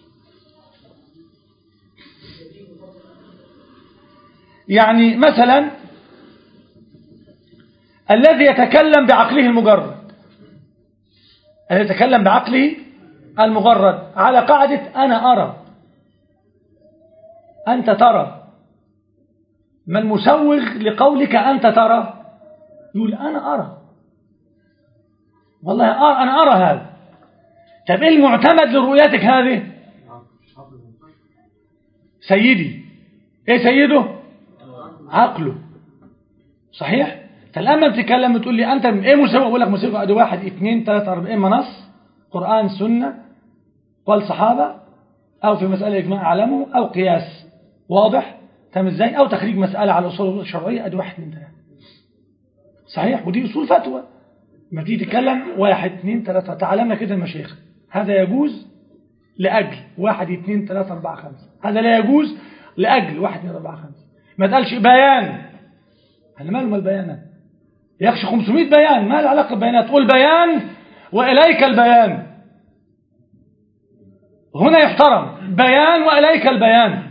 يعني مثلا الذي يتكلم بعقله المجرد الذي يتكلم بعقله المجرد على قاعدة أنا أرى أنت ترى ما المسوغ لقولك أنت ترى يقول أنا أرى والله أرى أنا أرى هذا طب إيه المعتمد لرؤيتك هذه سيدي إيه سيده عقله صحيح فلما بتتكلم بتقول لي انت ايه مسوي اقول لك مسوي ادي واحد اثنين ثلاثة اربعة اما نص قرآن سنة قال صحابة او في مسألة اجماع علمه او قياس واضح تمام ازاي او تخريج مسألة على اصول الشرعية ادي واحد اثنين ثلاثة صحيح ودي اصول فتوى ما تيجي تتكلم واحد اثنين ثلاثة تعلمنا كده المشايخ هذا يجوز لأجل واحد اثنين ثلاثة أربعة خمسة هذا لا يجوز لأجل واحد اثنين أربعة خمسة ما تقالش بيان أنا ماله مال بيانات يكشي 500 بيان ما العلاقة بالبيانات تقول بيان وإليك البيان هنا يحترم بيان وإليك البيان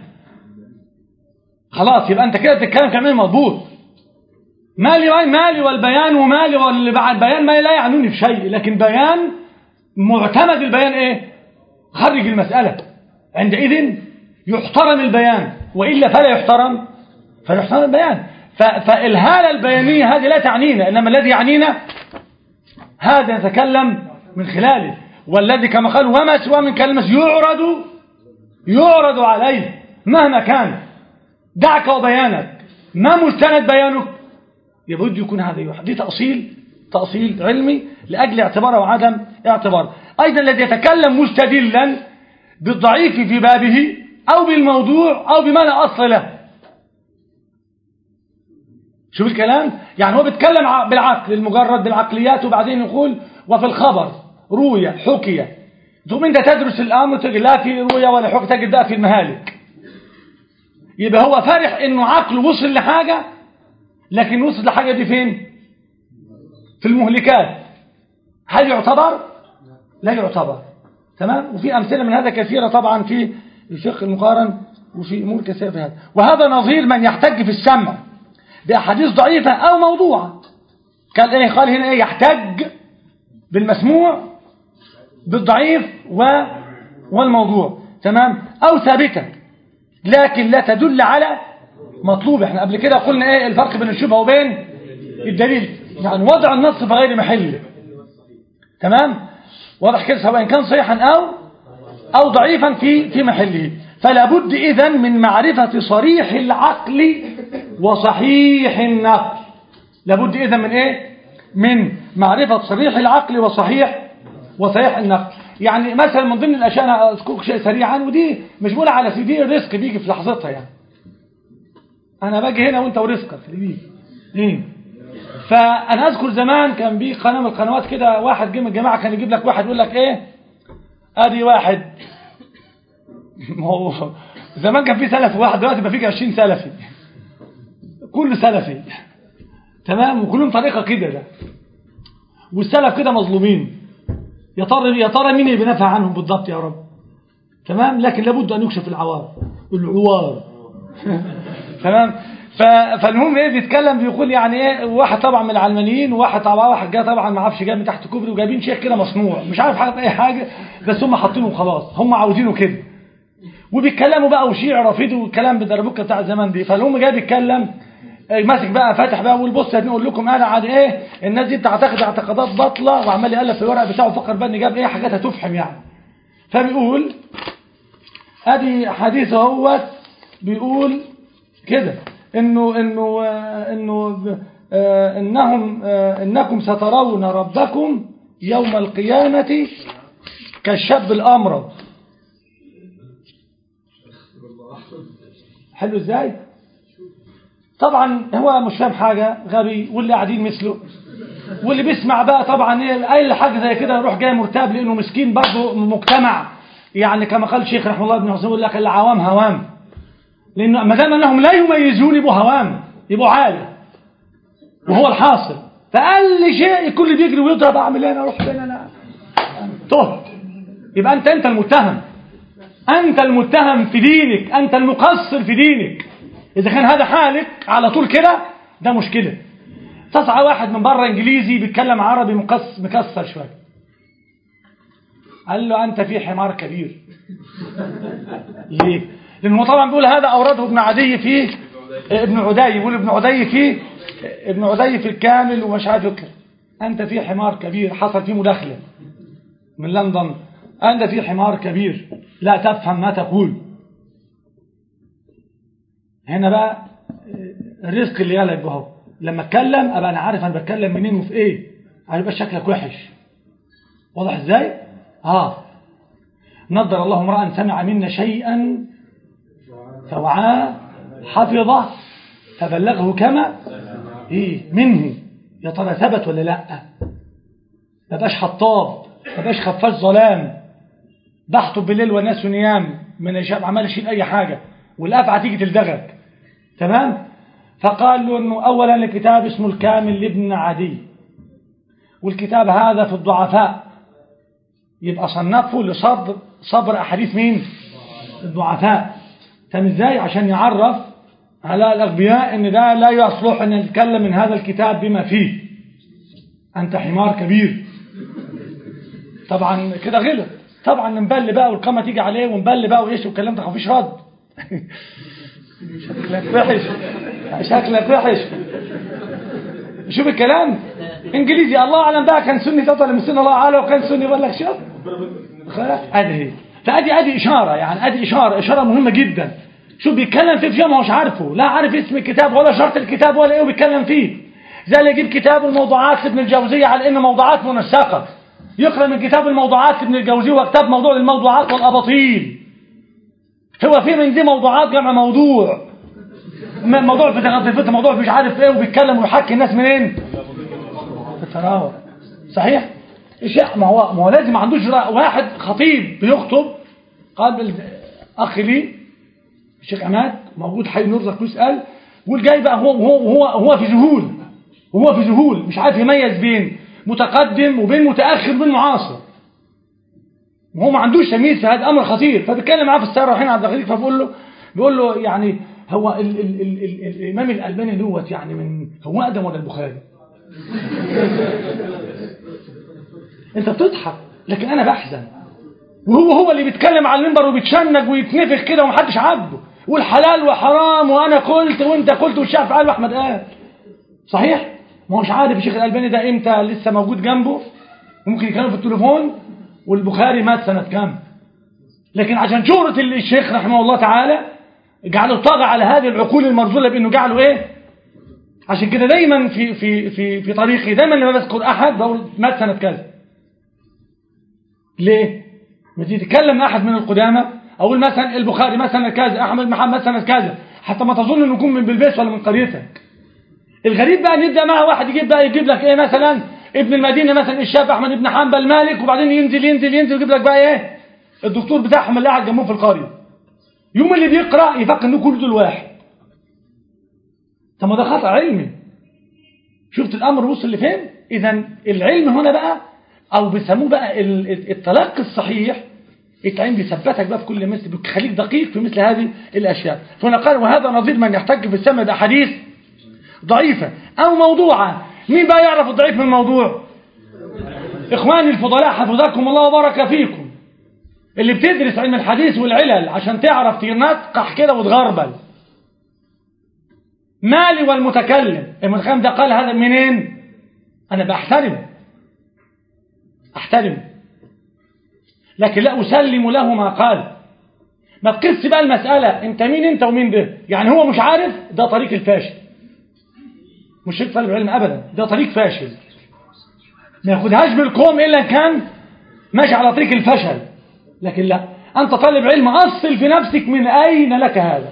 خلاص يبقى أنت كده بتتكلم كمان مضبوط مالي مالي والبيان ومالي واللي بعد بيان ما لا يعنوني في شيء لكن بيان معتمد البيان ايه خرج المسألة عندئذ يحترم البيان وإلا فلا يحترم فلا يحترم البيان ف- فالهالة البيانية هذه لا تعنينا إنما الذي يعنينا هذا نتكلم من خلاله والذي كما قال وما سوى من كلمة يعرض يعرض عليه مهما كان دعك وبيانك ما مستند بيانك يبد يكون هذا يوحد دي تأصيل تأصيل علمي لأجل اعتباره وعدم اعتباره أيضا الذي يتكلم مستدلا بالضعيف في بابه أو بالموضوع أو بما لا أصل له شوف الكلام يعني هو بيتكلم ع- بالعقل المجرد بالعقليات وبعدين يقول وفي الخبر روية حكية ثم انت تدرس الامر تجد لا في روية ولا حكي تجد ده في المهالك يبقى هو فرح انه عقله وصل لحاجة لكن وصل لحاجة دي فين في المهلكات هل يعتبر لا يعتبر تمام وفي أمثلة من هذا كثيرة طبعا في الفقه المقارن وفي أمور كثيرة في هذا وهذا نظير من يحتج في السمع بأحاديث ضعيفة أو موضوعة قال إيه قال هنا إيه يحتج بالمسموع بالضعيف و والموضوع تمام أو ثابتة لكن لا تدل على مطلوب احنا قبل كده قلنا ايه الفرق بين الشبهة وبين الدليل يعني وضع النص في غير محله تمام واضح كده سواء كان صحيحا أو أو ضعيفا في في محله فلا بد إذن من معرفة صريح العقل وصحيح النقل لابد إذن من إيه من معرفة صريح العقل وصحيح وصحيح النقل يعني مثلا من ضمن الأشياء أنا أذكرك شيء سريعا ودي مش بقول على سي دي الرزق بيجي في لحظتها يعني أنا باجي هنا وأنت ورزقك اللي بيجي إيه فأنا أذكر زمان كان بي قناة من القنوات كده واحد جه من الجماعة كان يجيب لك واحد يقول لك إيه أدي واحد ما هو زمان كان في سلفي واحد دلوقتي بقى فيك 20 سلفي كل سلفي تمام وكلهم طريقة كده ده والسلف كده مظلومين يا ترى يا ترى مين اللي بينافع عنهم بالضبط يا رب تمام لكن لابد أن يكشف العوار العوار تمام ف- فالمهم ايه بيتكلم بيقول يعني ايه واحد طبعا من العلمانيين وواحد طبعا واحد جاي طبعا ما اعرفش جاي من تحت كوبري وجايبين شيخ كده مصنوع مش عارف حاجه اي حاجه بس هم حاطينه خلاص هم عاوزينه كده وبيتكلموا بقى وشيع رافضي والكلام بالدربكه بتاع زمان دي فالهم جاي بيتكلم إيه، ماسك بقى فاتح بقى والبص هنقول لكم انا عاد ايه الناس دي بتعتقد اعتقادات باطله وعمال يقلب في الورق بتاعه فكر بقى ان جاب ايه حاجات هتفهم يعني فبيقول ادي حديث اهوت بيقول كده انه انه آه، انه ب- آه، انهم آه، انكم سترون ربكم يوم القيامة كالشاب الامرض حلو ازاي طبعا هو مش فاهم حاجة غبي واللي قاعدين مثله واللي بيسمع بقى طبعا ايه اي حاجه زي كده يروح جاي مرتاب لانه مسكين برضه مجتمع يعني كما قال الشيخ رحمه الله ابن حسين يقول لك العوام هوام لانه ما دام انهم لا يميزون يبقوا هوام يبقوا عالي وهو الحاصل فاقل شيء الكل بيجري ويضرب اعمل ايه انا اروح فين انا تهت يبقى انت انت المتهم انت المتهم في دينك انت المقصر في دينك اذا كان هذا حالك على طول كده ده مشكله تصعى واحد من بره انجليزي بيتكلم عربي مقص مكسر شويه قال له انت في حمار كبير ليه لانه طبعا بيقول هذا اورده ابن عدي في ابن عدي يقول ابن عدي في ابن عدي في الكامل ومش عارف يذكر انت في حمار كبير حصل فيه مداخله من لندن انت في حمار كبير لا تفهم ما تقول هنا بقى الرزق اللي جالك اهو لما اتكلم ابقى انا عارف انا بتكلم منين وفي ايه هيبقى شكلك وحش واضح ازاي اه نضر الله امرا سمع منا شيئا فوعاه حفظه فبلغه كما ايه منه يا ترى ثبت ولا لا ما بقاش حطاب ما بقاش خفاش ظلام بحطب بالليل والناس نيام من الشاب عمال يشيل اي حاجه والافعى تيجي تلدغك تمام فقال له انه اولا الكتاب اسمه الكامل لابن عدي والكتاب هذا في الضعفاء يبقى صنفه لصبر صبر احاديث مين الضعفاء فاهم ازاي عشان يعرف على الاغبياء ان ده لا يصلح ان نتكلم من هذا الكتاب بما فيه انت حمار كبير طبعا كده غلط طبعا نبل بقى والقامه تيجي عليه ونبل بقى وايش والكلام ده مفيش رد شكلك وحش شكلك وحش شوف الكلام انجليزي الله اعلم بقى كان سني ده ولا مش سني الله اعلم وكان سني ولا لك شوف خلاص ادي فادي ادي اشاره يعني ادي اشاره اشاره مهمه جدا شوف بيتكلم في شيء ما هوش عارفه لا عارف اسم الكتاب ولا شرط الكتاب ولا ايه وبيتكلم فيه زي اللي يجيب كتاب الموضوعات لابن الجوزية على انه موضوعات منسقه يقرا من كتاب الموضوعات لابن الجوزية وكتاب موضوع الموضوعات والاباطيل هو في من دي موضوعات جمع موضوع م- موضوع في تغطيفته موضوع مش عارف ايه وبيتكلم ويحكي الناس منين في التراوح صحيح الشيء ما هو ما هو لازم ما عندوش رأي. واحد خطيب بيخطب قابل اخ لي الشيخ عماد موجود حي نرزق يسال يقول جاي بقى هو هو هو هو في ذهول هو في ذهول مش عارف يميز بين متقدم وبين متاخر وبين معاصر وهو ما عندوش تمييز في هذا امر خطير فبيتكلم معاه في السياره رايحين على الدقيق فبقول له بيقول له يعني هو ال ال ال ال ال الامام الالباني دوت يعني من هو اقدم ولا البخاري انت بتضحك لكن انا بحزن وهو هو اللي بيتكلم على المنبر وبيتشنج ويتنفخ كده ومحدش عاجبه والحلال وحرام وانا قلت وانت قلت والشافعي قال واحمد قال صحيح ما هوش عارف الشيخ الالباني ده امتى لسه موجود جنبه ممكن يتكلم في التليفون والبخاري مات سنه كام لكن عشان شهرة الشيخ رحمه الله تعالى جعله طاغى على هذه العقول المرذولة بانه جعله ايه عشان كده دايما في في في في طريقي دايما لما بذكر احد بقول مات سنه كذا ليه ما تيجي تتكلم مع احد من القدامى اقول مثلا البخاري مثلا كذا احمد محمد مثلا كذا حتى ما تظن انه يكون من بلبيس ولا من قريتك الغريب بقى ان يبدا مع واحد يجيب بقى يجيب لك ايه مثلا ابن المدينه مثلا الشافعي احمد بن حنبل مالك وبعدين ينزل ينزل ينزل يجيب لك بقى ايه الدكتور بتاعهم اللي قاعد جنبهم في القريه يوم اللي بيقرا يفكر انه كل دول واحد طب ما ده خطا علمي شفت الامر وصل لفين اذا العلم هنا بقى او بيسموه بقى ال- ال- التلقي الصحيح العلم بيثبتك بقى في كل مثل بيخليك دقيق في مثل هذه الاشياء فهنا قال وهذا نظير من يحتج في السمع باحاديث ضعيفه او موضوعه مين بقى يعرف الضعيف من الموضوع اخواني الفضلاء حفظكم الله وبارك فيكم اللي بتدرس علم الحديث والعلل عشان تعرف تنقح كده وتغربل مالي والمتكلم المتكلم ده قال هذا منين انا بحترم احترم لكن لا اسلم له ما قال ما تقيس بقى المسألة انت مين انت ومين ده يعني هو مش عارف ده طريق الفاشل مش شرط طالب علم ابدا ده طريق فاشل ما ياخدهاش بالكوم الا ان كان ماشي على طريق الفشل لكن لا انت طالب علم اصل في نفسك من اين لك هذا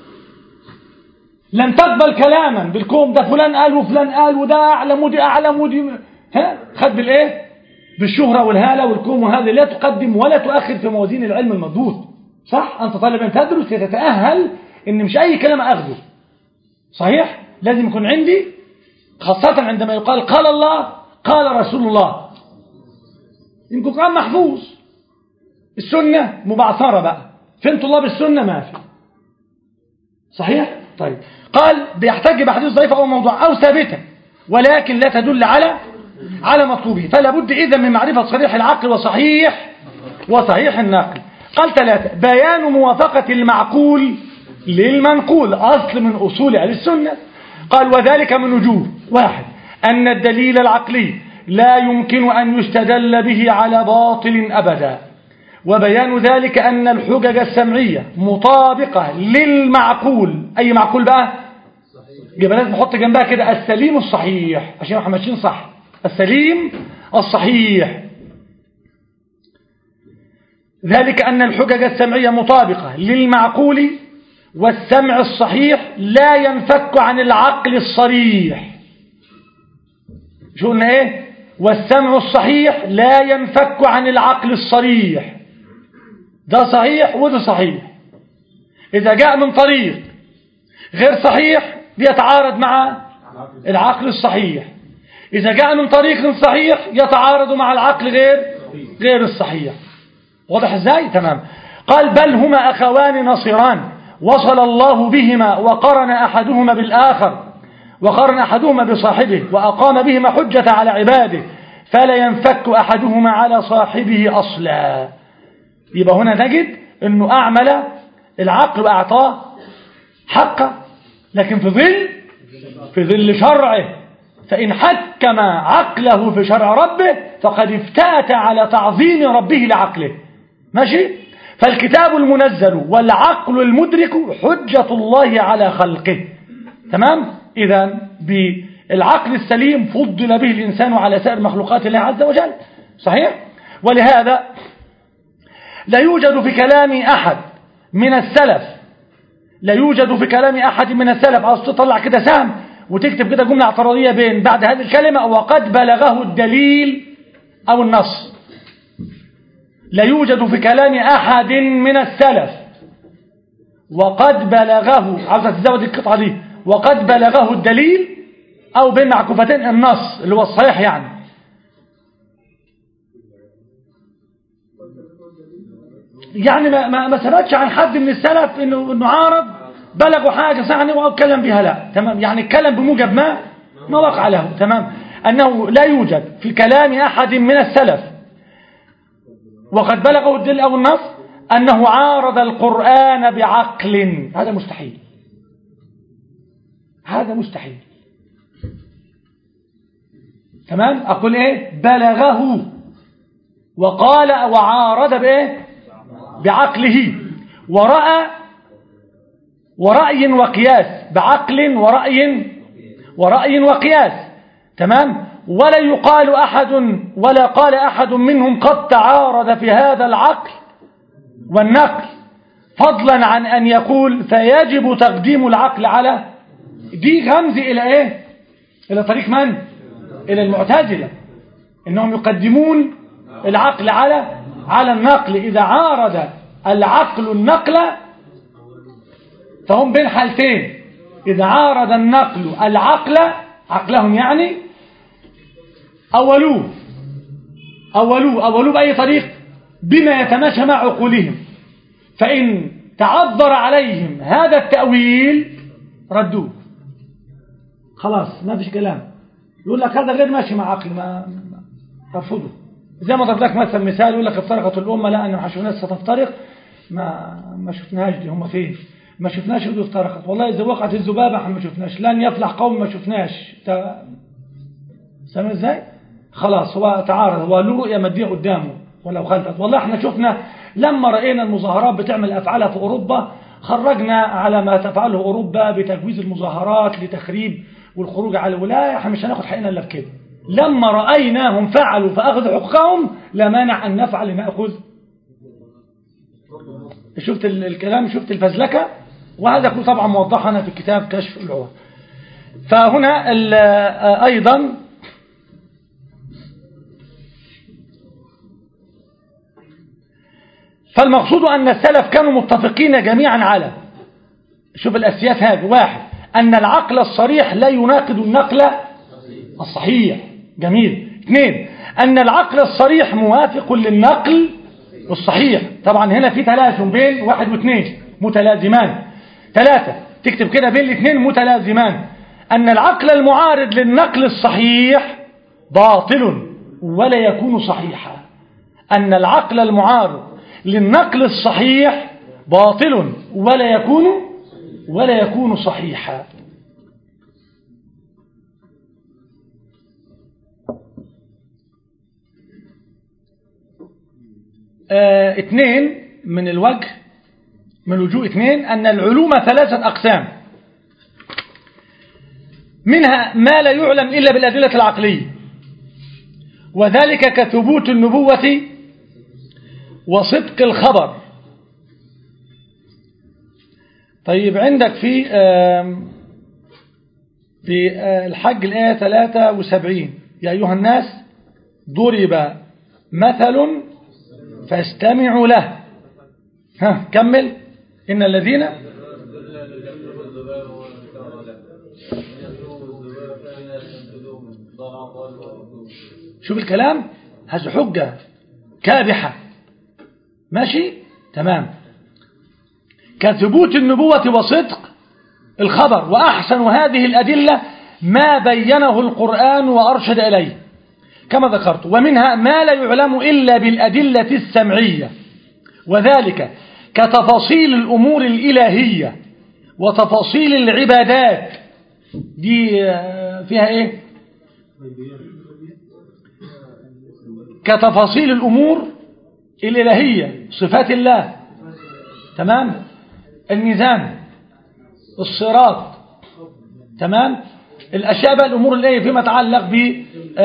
لن تقبل كلاما بالكوم ده فلان قال وفلان قال وده اعلم ودي اعلم ودي ها خد بالايه بالشهرة والهالة والكوم وهذا لا تقدم ولا تؤخر في موازين العلم المضبوط صح أنت طالب علم تدرس تتأهل إن مش أي كلام أخذه صحيح لازم يكون عندي خاصة عندما يقال قال الله قال رسول الله يمكن القرآن محفوظ السنة مبعثرة بقى فين طلاب السنة ما في صحيح طيب قال بيحتج بحديث ضعيف أو موضوع أو ثابتة ولكن لا تدل على على مطلوبه فلا بد إذا من معرفة صريح العقل وصحيح وصحيح النقل قال ثلاثة بيان موافقة المعقول للمنقول أصل من أصول أهل السنة قال وذلك من وجوه واحد أن الدليل العقلي لا يمكن أن يستدل به على باطل أبدا وبيان ذلك أن الحجج السمعية مطابقة للمعقول أي معقول بقى يبقى لازم نحط جنبها كده السليم الصحيح عشان احنا ماشيين صح السليم الصحيح ذلك أن الحجج السمعية مطابقة للمعقول والسمع الصحيح لا ينفك عن العقل الصريح شو قلنا ايه والسمع الصحيح لا ينفك عن العقل الصريح ده صحيح وده صحيح إذا جاء من طريق غير صحيح بيتعارض مع العقل الصحيح إذا جاء من طريق صحيح يتعارض مع العقل غير غير الصحيح واضح ازاي تمام قال بل هما أخوان نصيران وصل الله بهما وقرن أحدهما بالآخر وقرن أحدهما بصاحبه وأقام بهما حجة على عباده فلا ينفك أحدهما على صاحبه أصلا يبقى هنا نجد أنه أعمل العقل وأعطاه حقه لكن في ظل في ظل شرعه فإن حكم عقله في شرع ربه فقد افتات على تعظيم ربه لعقله ماشي فالكتاب المنزل والعقل المدرك حجة الله على خلقه تمام إذا بالعقل السليم فضل به الإنسان على سائر مخلوقات الله عز وجل صحيح ولهذا لا يوجد في كلام أحد من السلف لا يوجد في كلام أحد من السلف عاوز تطلع كده سهم وتكتب كده جملة اعتراضية بين بعد هذه الكلمة وقد بلغه الدليل أو النص لا يوجد في كلام أحد من السلف وقد بلغه عاوز تزود القطعة دي وقد بلغه الدليل أو بين معكوفتين النص اللي هو الصحيح يعني يعني ما ما ما ثبتش عن حد من السلف انه انه عارض بلغوا حاجه صحني واتكلم بها لا تمام يعني اتكلم بموجب ما ما وقع له تمام انه لا يوجد في كلام احد من السلف وقد بلغه الدليل أو النص أنه عارض القرآن بعقل هذا مستحيل هذا مستحيل تمام أقول إيه بلغه وقال وعارض بإيه بعقله ورأى ورأي وقياس بعقل ورأي ورأي وقياس تمام ولا يقال أحد ولا قال أحد منهم قد تعارض في هذا العقل والنقل فضلا عن أن يقول فيجب تقديم العقل على دي غمز إلى إيه إلى طريق من إلى المعتزلة إنهم يقدمون العقل على على النقل إذا عارض العقل النقل فهم بين حالتين إذا عارض النقل العقل عقلهم يعني أولوه أولوه أولوه بأي طريق بما يتماشى مع عقولهم فإن تعذر عليهم هذا التأويل ردوه خلاص ما فيش كلام يقول لك هذا غير ماشي مع عقل ما ترفضه زي ما ضرب لك مثلا مثال يقول لك افترقت الأمة لا أن حشو ناس ستفترق ما ما شفناش دي هم فين ما شفناش دي افترقت والله إذا وقعت الذبابة احنا ما شفناش لن يفلح قوم ما شفناش سامع ازاي خلاص هو تعارض هو له رؤية مادية قدامه ولو خلفت والله احنا شفنا لما رأينا المظاهرات بتعمل أفعالها في أوروبا خرجنا على ما تفعله أوروبا بتجويز المظاهرات لتخريب والخروج على الولاية احنا مش هناخد حقنا إلا بكده لما رأيناهم فعلوا فأخذوا حقوقهم لا مانع أن نفعل لنأخذ شفت الكلام شفت الفزلكة وهذا كله طبعا موضح هنا في الكتاب كشف العور فهنا أيضا فالمقصود أن السلف كانوا متفقين جميعا على شوف الأسياس هذه واحد أن العقل الصريح لا يناقض النقل الصحيح جميل اثنين أن العقل الصريح موافق للنقل الصحيح طبعا هنا في تلازم بين واحد واثنين متلازمان ثلاثة تكتب كده بين الاثنين متلازمان أن العقل المعارض للنقل الصحيح باطل ولا يكون صحيحا أن العقل المعارض للنقل الصحيح باطل ولا يكون ولا يكون صحيحا آه اثنين من الوجه من وجوه اثنين أن العلوم ثلاثة أقسام منها ما لا يعلم إلا بالأدلة العقلية وذلك كثبوت النبوة وصدق الخبر طيب عندك في في الحج الآية 73 يا أيها الناس ضرب مثل فاستمعوا له ها كمل إن الذين شوف الكلام هذا حجة كابحة ماشي تمام كثبوت النبوة وصدق الخبر وأحسن هذه الأدلة ما بينه القرآن وأرشد إليه كما ذكرت ومنها ما لا يعلم إلا بالأدلة السمعية وذلك كتفاصيل الأمور الإلهية وتفاصيل العبادات دي فيها إيه كتفاصيل الأمور الإلهية صفات الله تمام الميزان الصراط تمام الأشياء بقى الأمور الإيه فيما يتعلق ب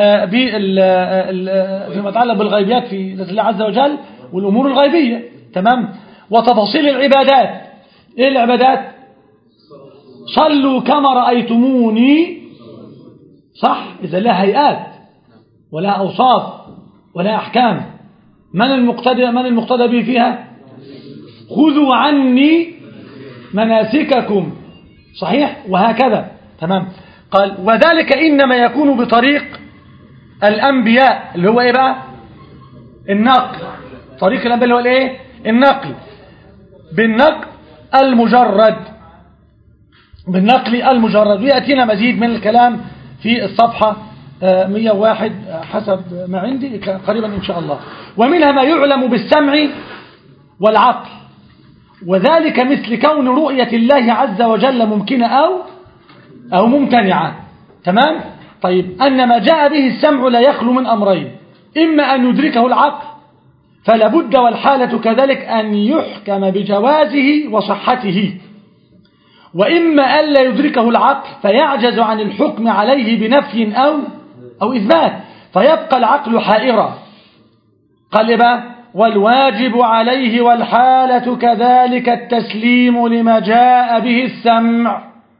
فيما يتعلق بالغيبيات في ذات الله عز وجل والأمور الغيبية تمام وتفاصيل العبادات إيه العبادات صلوا كما رأيتموني صح إذا لها هيئات ولا أوصاف ولا أحكام من المقتدى من المقتدى به فيها خذوا عني مناسككم صحيح وهكذا تمام قال وذلك إنما يكون بطريق الأنبياء اللي هو إيه بقى النقل طريق الأنبياء اللي هو الإيه النقل بالنقل المجرد بالنقل المجرد ويأتينا مزيد من الكلام في الصفحة آه، 101 آه، حسب ما عندي ك- قريبا إن شاء الله ومنها ما يعلم بالسمع والعقل وذلك مثل كون رؤية الله عز وجل ممكنة أو أو ممتنعة تمام طيب أن ما جاء به السمع لا يخلو من أمرين إما أن يدركه العقل فلا بد والحالة كذلك أن يحكم بجوازه وصحته وإما ألا يدركه العقل فيعجز عن الحكم عليه بنفي أو أو إثبات فيبقى العقل حائرا قال بقى والواجب عليه والحالة كذلك التسليم لما جاء به السمع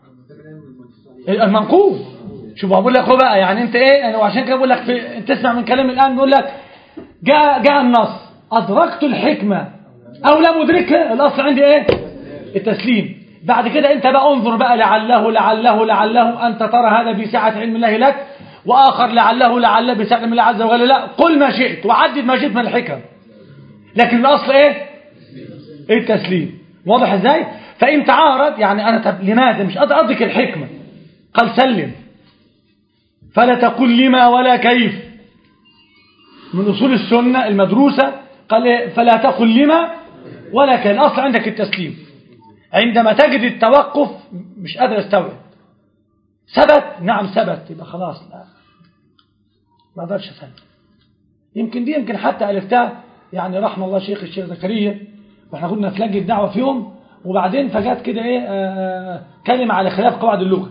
المنقول شوف بقول لك هو بقى يعني انت ايه انا وعشان كده بقول لك في انت تسمع من كلامي الان بيقول لك جاء جاء النص ادركت الحكمه او لم ادركها الاصل عندي ايه التسليم بعد كده انت بقى انظر بقى لعله لعله لعله انت ترى هذا بسعه علم الله لك واخر لعله لعله بسعه علم الله عز وجل لا قل ما شئت وعدد ما شئت من الحكم لكن الاصل ايه التسليم واضح ازاي فان تعارض يعني انا طب لماذا مش قادر ادرك الحكمه قال سلم فلا تقل لما ولا كيف من أصول السنة المدروسة قال إيه؟ فلا تقل لما ولا كيف الأصل عندك التسليم عندما تجد التوقف مش قادر استوعب ثبت نعم ثبت يبقى خلاص لا ما اقدرش اسلم يمكن دي يمكن حتى ألفتها يعني رحم الله شيخ الشيخ زكريا واحنا كنا في لجنه دعوه في يوم وبعدين فجت كده ايه آه، كلمه على خلاف قواعد اللغه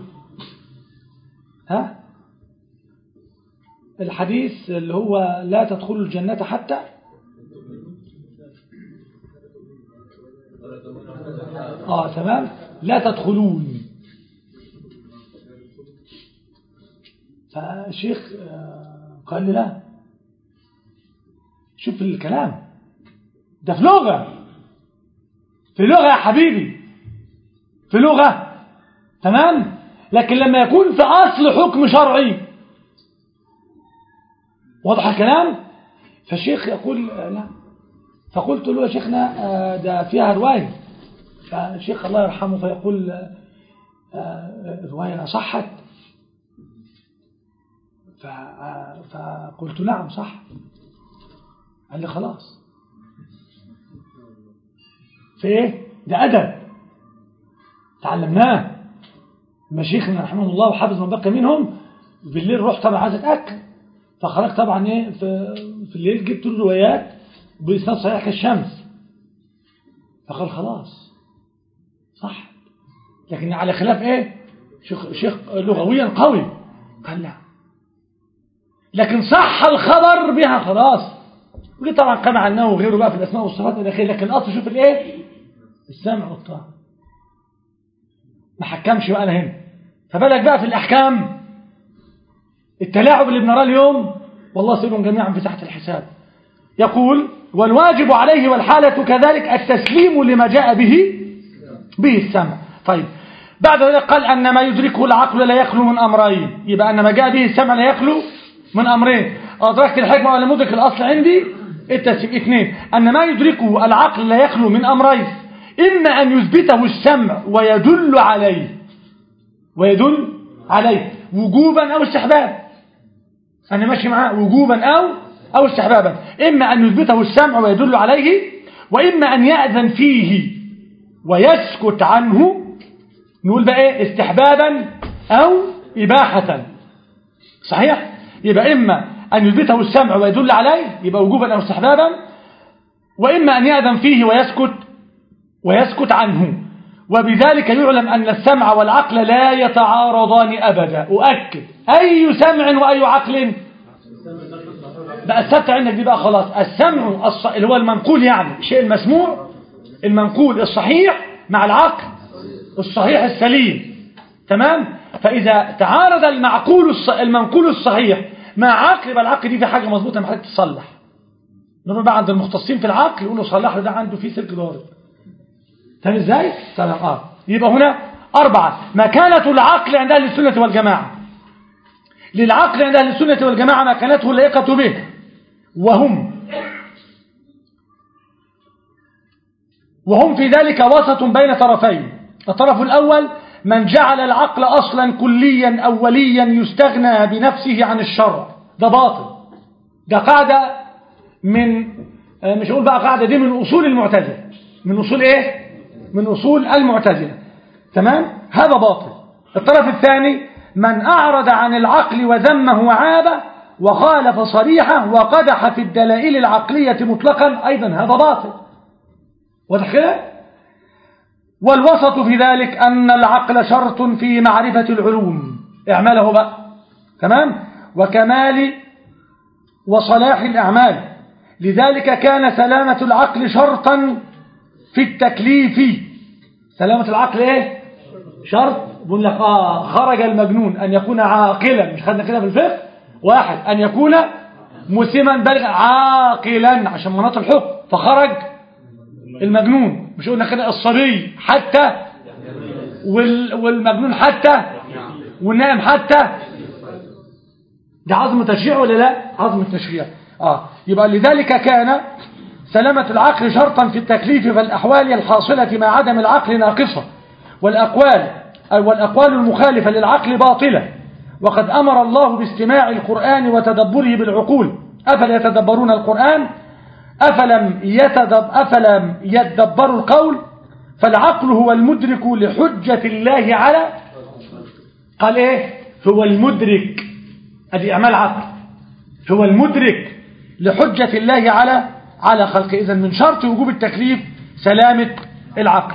ها الحديث اللي هو لا تدخلوا الجنة حتى اه تمام لا تدخلون فالشيخ آه، قال لي لا شوف الكلام ده في لغة في لغة يا حبيبي في لغة تمام لكن لما يكون في أصل حكم شرعي واضح الكلام فالشيخ يقول آه، لا فقلت له يا شيخنا آه، ده فيها رواية فالشيخ الله يرحمه فيقول آه، آه، رواية صحت ف- آه، فقلت نعم صح قال لي خلاص في ايه ده أدب تعلمناه مشيخنا رحمه الله وحافظ من بقى منهم بالليل رحت طبعا عايز اتاكل فخرجت طبعا ايه في, في الليل جبت له روايات بإسناد صحيح كالشمس فقال خلاص صح لكن على خلاف ايه شيخ, شيخ لغويا قوي قال لا لكن صح الخبر بها خلاص ودي طبعا قام عنه وغيره بقى في الاسماء والصفات الى اخره لكن الاصل شوف الايه السمع والطاعه ما حكمش بقى انا هنا فبالك بقى في الاحكام التلاعب اللي بنراه اليوم والله سيبهم جميعا في تحت الحساب يقول والواجب عليه والحالة كذلك التسليم لما جاء به به السمع طيب بعد ذلك قال أن ما يدركه العقل لا يخلو من أمرين يبقى أن ما جاء به السمع لا يخلو من أمرين أدركت الحكمة ولا مدرك الأصل عندي التسليم اثنين أن ما يدركه العقل لا يخلو من أمرين إما أن يثبته السمع ويدل عليه ويدل عليه وجوبا أو استحبابا أنا ماشي معاه وجوبا أو أو استحبابا إما أن يثبته السمع ويدل عليه وإما أن يأذن فيه ويسكت عنه نقول بقى إيه استحبابا أو إباحة صحيح يبقى إما أن يثبته السمع ويدل عليه يبقى وجوبا أو استحبابا وإما أن يأذن فيه ويسكت ويسكت عنه وبذلك يعلم أن السمع والعقل لا يتعارضان أبدا أؤكد أي سمع وأي عقل بقى السبت عندك دي بقى خلاص السمع الص... اللي هو المنقول يعني الشيء المسموع المنقول الصحيح مع العقل الصحيح السليم تمام فإذا تعارض المعقول الص... المنقول الصحيح مع عقل يبقى العقل دي في حاجة مظبوطة محتاج تصلح نروح بقى عند المختصين في العقل يقولوا صلح له ده عنده فيه سلك ضارب فاهم ازاي؟ تمام اه يبقى هنا أربعة مكانة العقل عند أهل السنة والجماعة للعقل عند أهل السنة والجماعة مكانته اللائقة به وهم وهم في ذلك وسط بين طرفين الطرف الأول من جعل العقل أصلا كليا أوليا يستغنى بنفسه عن الشرع ده باطل ده قاعدة من آه، مش أقول بقى قاعدة دي من أصول المعتزلة من أصول إيه؟ من أصول المعتزلة تمام؟ هذا باطل الطرف الثاني من أعرض عن العقل وذمه وعابه وخالف صريحه وقدح في الدلائل العقلية مطلقا أيضا هذا باطل واضح كده؟ والوسط في ذلك أن العقل شرط في معرفة العلوم اعمله بقى تمام وكمال وصلاح الأعمال لذلك كان سلامة العقل شرطا في التكليف سلامة العقل ايه شرط بقول لك اه خرج المجنون ان يكون عاقلا مش خدنا كده في الفقه واحد ان يكون مسلما بالغ عاقلا عشان مناط الحكم فخرج المجنون مش قلنا كده الصبي حتى وال والمجنون حتى والنائم حتى ده عظم تشريع ولا لا عظم التشريع اه يبقى لذلك كان سلامة العقل شرطا في التكليف فالأحوال الحاصلة مع عدم العقل ناقصة والأقوال أي والأقوال المخالفة للعقل باطلة وقد أمر الله باستماع القرآن وتدبره بالعقول أفلا يتدبرون القرآن أفلم, يتدب أفلم يتدبروا القول فالعقل هو المدرك لحجة الله على قال إيه هو المدرك أدي أعمال عقل هو المدرك لحجة الله على على خلقه إذن من شرط وجوب التكليف سلامة العقل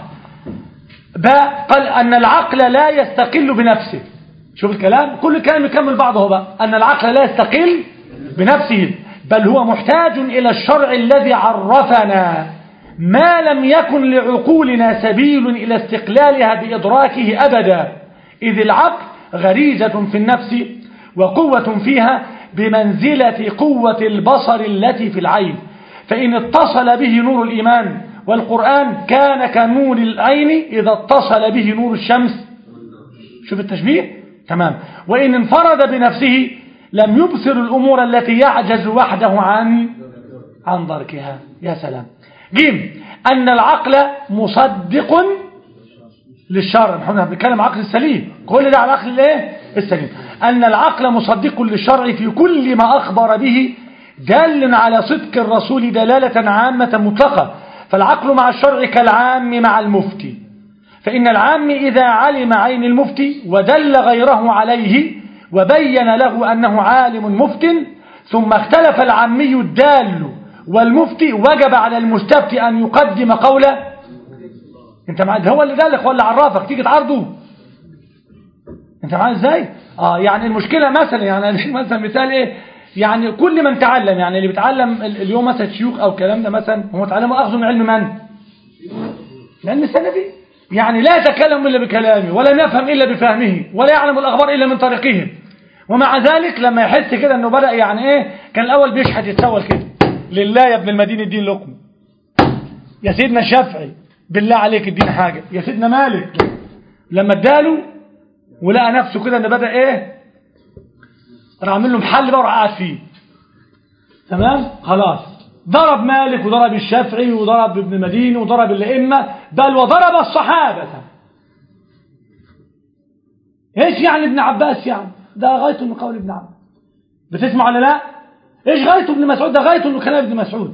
باء قال أن العقل لا يستقل بنفسه شوف الكلام كل الكلام يكمل بعضه بقى أن العقل لا يستقل بنفسه بل هو محتاج إلى الشرع الذي عرفنا ما لم يكن لعقولنا سبيل إلى استقلالها بإدراكه أبدا إذ العقل غريزة في النفس وقوة فيها بمنزلة قوة البصر التي في العين فإن اتصل به نور الإيمان والقرآن كان كنور العين إذا اتصل به نور الشمس شوف التشبيه تمام وإن انفرد بنفسه لم يبصر الأمور التي يعجز وحده عن عن دركها يا سلام جيم أن العقل مصدق للشرع احنا بنتكلم عقل السليم كل ده على العقل الايه السليم أن العقل مصدق للشرع في كل ما أخبر به دال على صدق الرسول دلالة عامة مطلقة فالعقل مع الشرع كالعام مع المفتي فإن العام إذا علم عين المفتي ودل غيره عليه وبين له أنه عالم مفت ثم اختلف العامي الدال والمفتي وجب على المستفتي أن يقدم قوله انت معاذ هو اللي دالك ولا عرفك تيجي تعرضه انت معاذ ازاي اه يعني المشكلة مثلا يعني مثلا مثال ايه يعني كل من تعلم يعني اللي بيتعلم اليوم مثلا شيوخ او الكلام ده مثلا هم تعلموا اخذوا من علم من علم السلفي يعني لا يتكلم الا بكلامه ولا يفهم الا بفهمه ولا يعلم الاخبار الا من طريقهم ومع ذلك لما يحس كده انه بدا يعني ايه كان الاول بيشحت يتسول كده لله يا ابن المدين الدين لقمه يا سيدنا الشافعي بالله عليك ادينا حاجه يا سيدنا مالك لما اداله ولقى نفسه كده ان بدا ايه راح عامل له محل بقى وراح قاعد فيه تمام خلاص ضرب مالك وضرب الشافعي وضرب ابن مدين وضرب الائمه بل وضرب الصحابه ايش يعني ابن عباس يعني ده غايته من قول ابن عباس بتسمع ولا لا ايش غايته ابن مسعود ده غايته من كلام ابن مسعود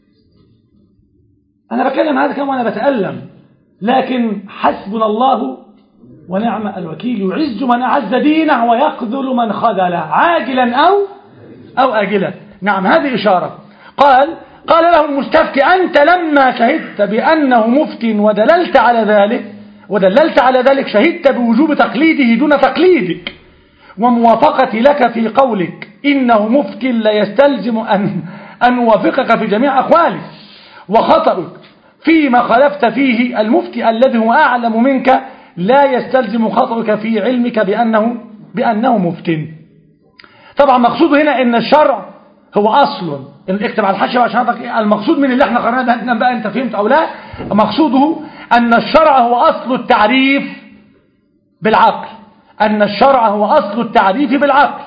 انا بكلم هذا كم وانا بتالم لكن حسبنا الله ونعم الوكيل يعز من أعز دينه ويقذل من خذله عاجلا أو أو آجلا نعم هذه إشارة قال قال له المستفتي أنت لما شهدت بأنه مفت ودللت على ذلك ودللت على ذلك شهدت بوجوب تقليده دون تقليدك وموافقتي لك في قولك إنه مفت لا يستلزم أن, أن نوافقك في جميع أقوالك وخطأك فيما خالفت فيه المفتي الذي هو أعلم منك لا يستلزم خطأك في علمك بأنه, بأنه مفتن طبعا مقصود هنا ان الشرع هو أصل اكتب على الحاشية عشان المقصود من اللي احنا قرأناه ده بقى انت فهمت او لا مقصوده أن الشرع هو أصل التعريف بالعقل أن الشرع هو أصل التعريف بالعقل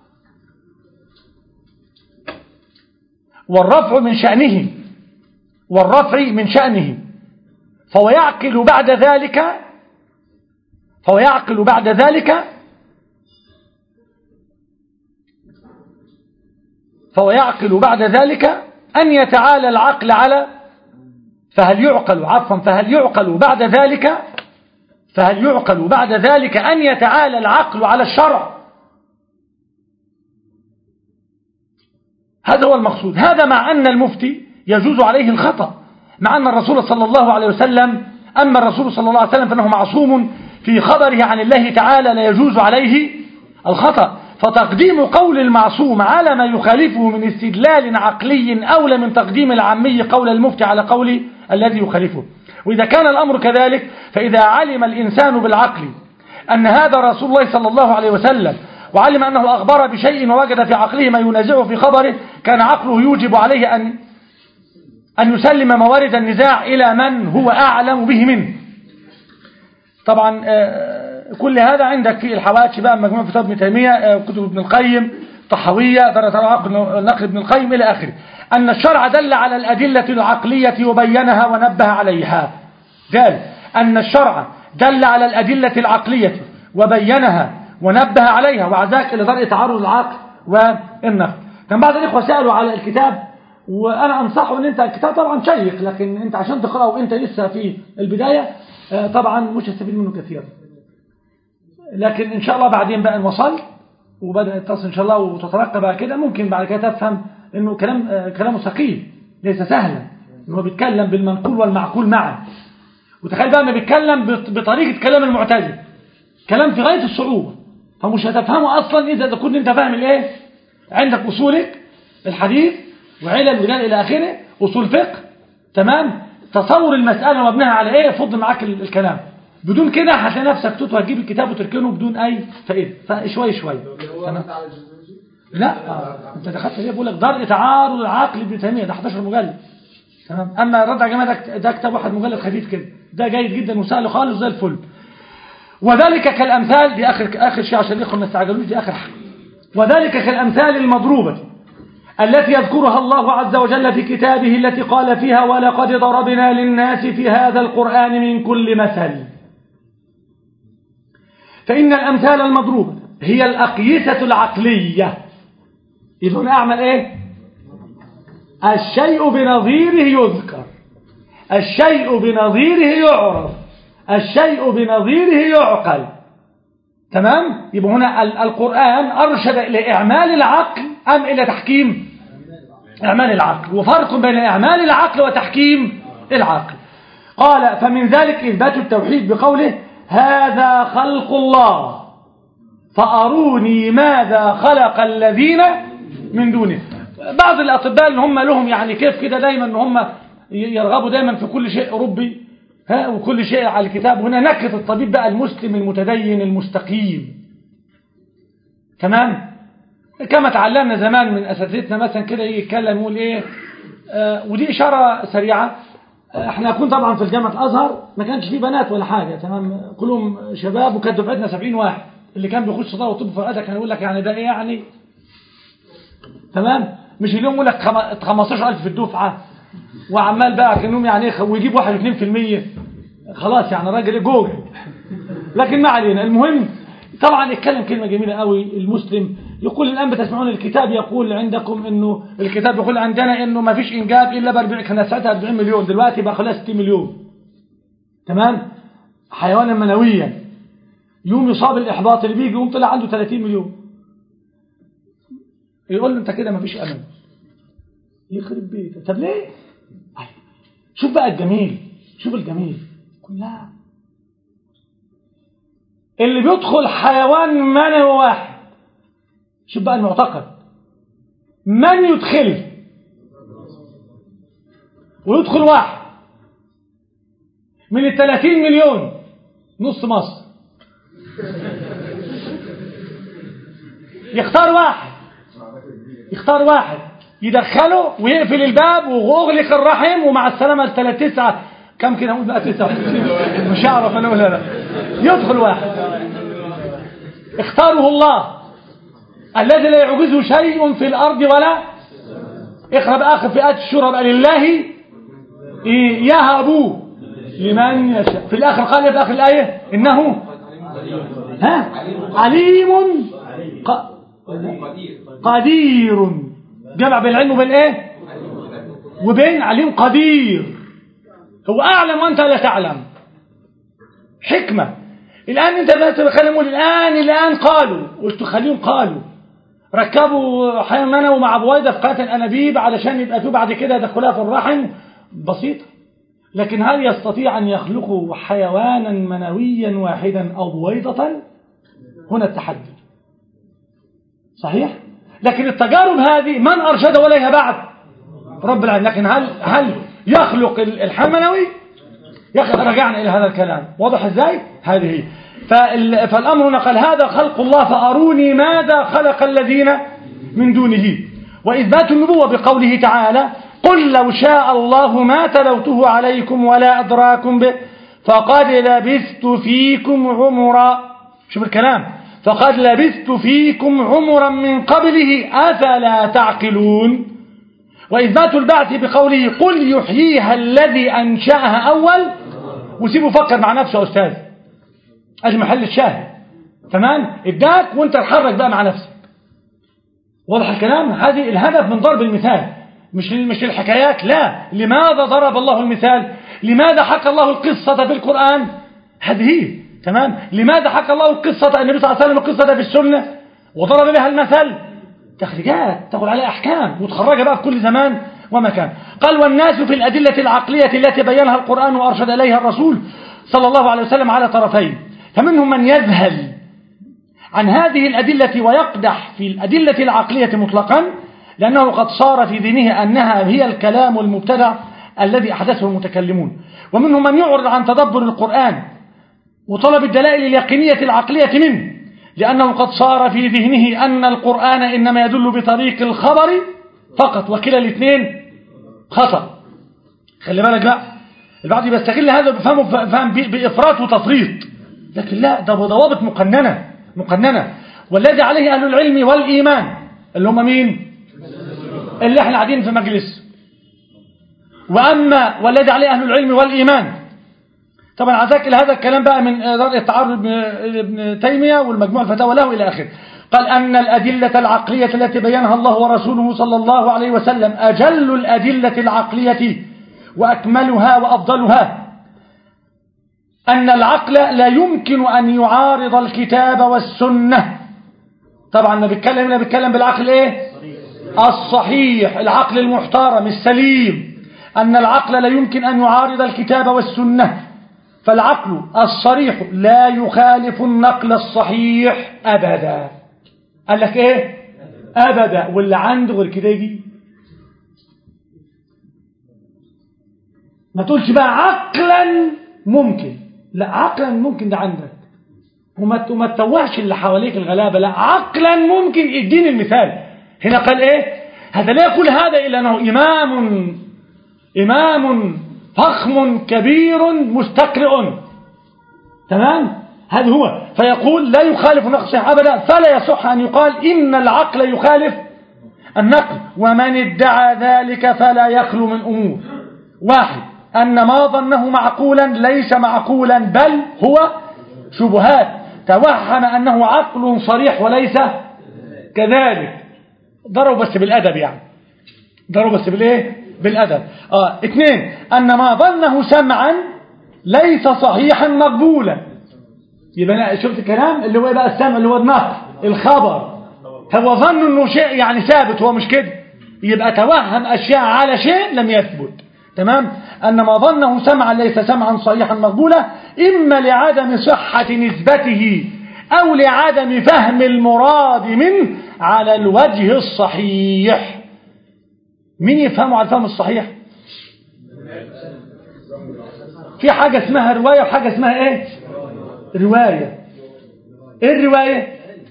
والرفع من شأنه والرفع من شأنه فهو يعقل بعد ذلك فهو يعقل بعد ذلك فهو يعقل بعد ذلك أن يتعالى العقل على فهل يعقل عفوا فهل يعقل بعد ذلك فهل يعقل بعد ذلك أن يتعالى العقل على الشرع هذا هو المقصود هذا مع أن المفتي يجوز عليه الخطأ مع أن الرسول صلى الله عليه وسلم أما الرسول صلى الله عليه وسلم فإنه معصوم في خبره عن الله تعالى لا يجوز عليه الخطأ فتقديم قول المعصوم على ما يخالفه من استدلال عقلي أولى من تقديم العامي قول المفتي على قول الذي يخالفه وإذا كان الأمر كذلك فإذا علم الإنسان بالعقل أن هذا رسول الله صلى الله عليه وسلم وعلم أنه أخبر بشيء ووجد في عقله ما ينازعه في خبره كان عقله يوجب عليه أن أن يسلم موارد النزاع إلى من هو أعلم به منه طبعا آه، كل هذا عندك في الحواشي بقى مجموعة كتاب ابن تيمية آه، كتب ابن القيم طحوية درجة العقل نقل ابن القيم إلى آخره أن الشرع دل على الأدلة العقلية وبينها ونبه عليها قال أن الشرع دل على الأدلة العقلية وبينها ونبه عليها وعزاك إلى درء تعرض العقل والنقل كان بعض الإخوة سألوا على الكتاب وأنا أنصحه أن أنت الكتاب طبعا شيق لكن أنت عشان تقرأه وأنت لسه في البداية آه، طبعا مش هتستفيد منه كثيرا لكن إن شاء الله بعدين بقى نوصل وبدأت تصل إن شاء الله وتترقى بقى كده ممكن بعد كده تفهم إنه كلام آه، كلامه ثقيل ليس سهلا إنه بيتكلم بالمنقول والمعقول معا وتخيل بقى ما بيتكلم بط- بطريقة كلام المعتزل كلام في غاية الصعوبة فمش هتفهمه أصلا إذا كنت أنت فاهم الإيه عندك أصولك الحديث وعلل ورجال إلى آخره أصول فقه تمام تصور المسألة مبناها على إيه فضل معاك ال- الكلام بدون كده هتلاقي نفسك تطوى تجيب الكتاب وتركنه بدون أي فائدة فشوي شوي تمام لا آه. انت دخلت ليه بقول لك درء تعارض العقل ابن تيميه ده 11 مجلد تمام اما الرد على جماعه ده ده كتاب واحد مجلد خفيف كده ده جيد جدا وسهل خالص زي الفل وذلك كالامثال دي اخر اخر شيء عشان الاخوه ما يستعجلوش دي اخر حاجه وذلك كالامثال المضروبه التي يذكرها الله عز وجل في كتابه التي قال فيها ولقد ضربنا للناس في هذا القرآن من كل مثل فإن الأمثال المضروبة هي الأقيسة العقلية إذن أعمل إيه الشيء بنظيره يذكر الشيء بنظيره يعرف الشيء بنظيره يعقل تمام يبقى هنا ال- القرآن أرشد إلى إعمال العقل أم إلى تحكيم إعمال العقل وفرق بين إعمال العقل وتحكيم العقل قال فمن ذلك إثبات التوحيد بقوله هذا خلق الله فأروني ماذا خلق الذين من دونه بعض الأطباء اللي هم لهم يعني كيف كده دايما ان هم يرغبوا دايما في كل شيء أوروبي ها وكل شيء على الكتاب هنا نكت الطبيب بقى المسلم المتدين المستقيم تمام كما تعلمنا زمان من أساتذتنا مثلا كده يجي يتكلم يقول إيه آه ودي إشارة سريعة آه، احنا كنا طبعا في جامعة الأزهر ما كانش فيه بنات ولا حاجة تمام كلهم شباب وكانت دفعتنا 70 واحد اللي كان بيخش صداع وطب فرقتها كان يقول لك يعني ده ايه يعني تمام مش اليوم يقول لك خم- 15000 في الدفعة وعمال بقى كانهم يعني ايه ويجيب 1 2% خلاص يعني الراجل إيه جوجل لكن ما علينا المهم طبعا اتكلم كلمة جميلة قوي المسلم يقول الآن بتسمعون الكتاب يقول عندكم انه الكتاب يقول عندنا انه ما فيش انجاب الا ب 40 كان ساعتها 40 مليون دلوقتي بقى خلاص 60 مليون تمام حيوانا منويا يوم يصاب الاحباط اللي بيجي يوم طلع عنده 30 مليون يقول له انت كده ما فيش امل يخرب بيتك طب ليه شوف بقى الجميل شوف الجميل كلها اللي بيدخل حيوان منوي واحد شوف بقى المعتقد من يدخله ويدخل واحد من الثلاثين مليون نص مصر يختار واحد يختار واحد يدخله ويقفل الباب ويغلق الرحم ومع السلامة الثلاث تسعة كم كده أقول بقى تسعة مش هعرف أنا ولا لا يدخل واحد اختاره الله الذي لا يعجزه شيء في الأرض ولا اقرأ بقى آخر فئات الشورى بقى لله إيه يهب لمن يشاء في الآخر قال في آخر الآية إنه ها عليم ق- قدير جمع بين العلم وبين ايه وبين عليم قدير هو اعلم وانت لا تعلم حكمة الآن أنت بس بخليهم الآن الآن قالوا قلت خليهم قالوا ركبوا حيمنة ومع بويدة في قاتل الأنابيب علشان يبقى في بعد كده دخلها في الرحم بسيطة لكن هل يستطيع أن يخلقوا حيوانا منويا واحدا أو بويضة هنا التحدي صحيح لكن التجارب هذه من أرشد إليها بعد رب العالمين لكن هل هل يخلق الحيوان المنوي يا أخي رجعنا إلى هذا الكلام واضح إزاي هذه هي فال- فالأمر هنا قال هذا خلق الله فأروني ماذا خلق الذين من دونه وإثبات النبوة بقوله تعالى قل لو شاء الله ما تلوته عليكم ولا أدراكم به فقد لبثت فيكم عمرا شوف الكلام فقد لبثت فيكم عمرا من قبله أفلا تعقلون وإثبات البعث بقوله قل يحييها الذي أنشأها أول وسيبه فكر مع نفسه يا أستاذ أجي محل الشاهد تمام اداك وانت تحرك بقى مع نفسك واضح الكلام هذه الهدف من ضرب المثال مش مش الحكايات لا لماذا ضرب الله المثال لماذا حكى الله القصة في القرآن هذه هي تمام لماذا حكى الله القصة النبي صلى الله عليه وسلم القصة في السنة وضرب بها المثل تخريجات تقول عليها أحكام وتخرجها بقى في كل زمان ومكان قال والناس في الأدلة العقلية التي بينها القرآن وأرشد إليها الرسول صلى الله عليه وسلم على طرفين فمنهم من يذهل عن هذه الأدلة ويقدح في الأدلة العقلية مطلقا لأنه قد صار في دينه أنها هي الكلام المبتدع الذي أحدثه المتكلمون ومنهم من يعرض عن تدبر القرآن وطلب الدلائل اليقينية العقلية منه لأنه قد صار في ذهنه أن القرآن إنما يدل بطريق الخبر فقط وكلا الاثنين خطأ خلي بالك بقى البعض بيستغل هذا بفهمه فهم بإفراط وتفريط لكن لا ده ضوابط مقننة مقننة والذي عليه أهل العلم والإيمان اللي هم مين اللي احنا قاعدين في مجلس وأما والذي عليه أهل العلم والإيمان طبعا عزاك إلى هذا الكلام بقى من إدارة التعارض ابن تيمية والمجموع الفتاوى له إلى آخره قال أن الأدلة العقلية التي بينها الله ورسوله صلى الله عليه وسلم أجل الأدلة العقلية وأكملها وأفضلها أن العقل لا يمكن أن يعارض الكتاب والسنة طبعا ما بيتكلم هنا بيتكلم بالعقل ايه الصحيح العقل المحترم السليم أن العقل لا يمكن أن يعارض الكتاب والسنة فالعقل الصريح لا يخالف النقل الصحيح أبدا قال لك ايه أبدا واللي عنده غير كده يجي ما تقولش بقى عقلا ممكن لا عقلا ممكن ده عندك وما وما تتوهش اللي حواليك الغلابه لا عقلا ممكن اديني المثال هنا قال ايه هذا لا يقول هذا الا انه امام امام فخم كبير مستقرئ تمام هذا هو فيقول لا يخالف نقصه ابدا فلا يصح ان يقال ان العقل يخالف النقل ومن ادعى ذلك فلا يخلو من امور واحد أن ما ظنه معقولا ليس معقولا بل هو شبهات توهم أنه عقل صريح وليس كذلك ضربوا بس بالأدب يعني ضربوا بس بالإيه بالأدب آه. اثنين أن ما ظنه سمعا ليس صحيحا مقبولا يبقى أنا شفت الكلام اللي هو بقى السمع اللي هو النقل الخبر هو ظن انه شيء يعني ثابت هو مش كده يبقى توهم أشياء على شيء لم يثبت تمام أن ما ظنه سمعا ليس سمعا صحيحا مقبولا إما لعدم صحة نسبته أو لعدم فهم المراد منه على الوجه الصحيح مين يفهمه على الفهم الصحيح في حاجة اسمها رواية وحاجة اسمها ايه رواية ايه الرواية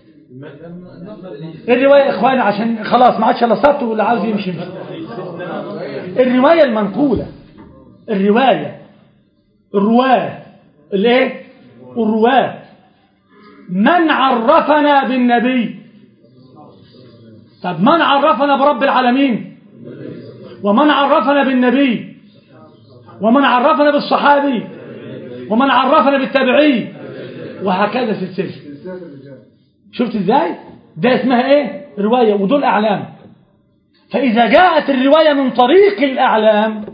ايه الرواية يا اخواني عشان خلاص ما عادش الا سطر واللي عاوز يمشي يمشي الرواية المنقولة الرواية الرواة الايه الرواة من عرفنا بالنبي طب من عرفنا برب العالمين ومن عرفنا بالنبي ومن عرفنا بالصحابي ومن عرفنا بالتابعي وهكذا سلسلة ذات الرجال شفت ازاي ده اسمها ايه رواية ودول اعلام فاذا جاءت الرواية من طريق الاعلام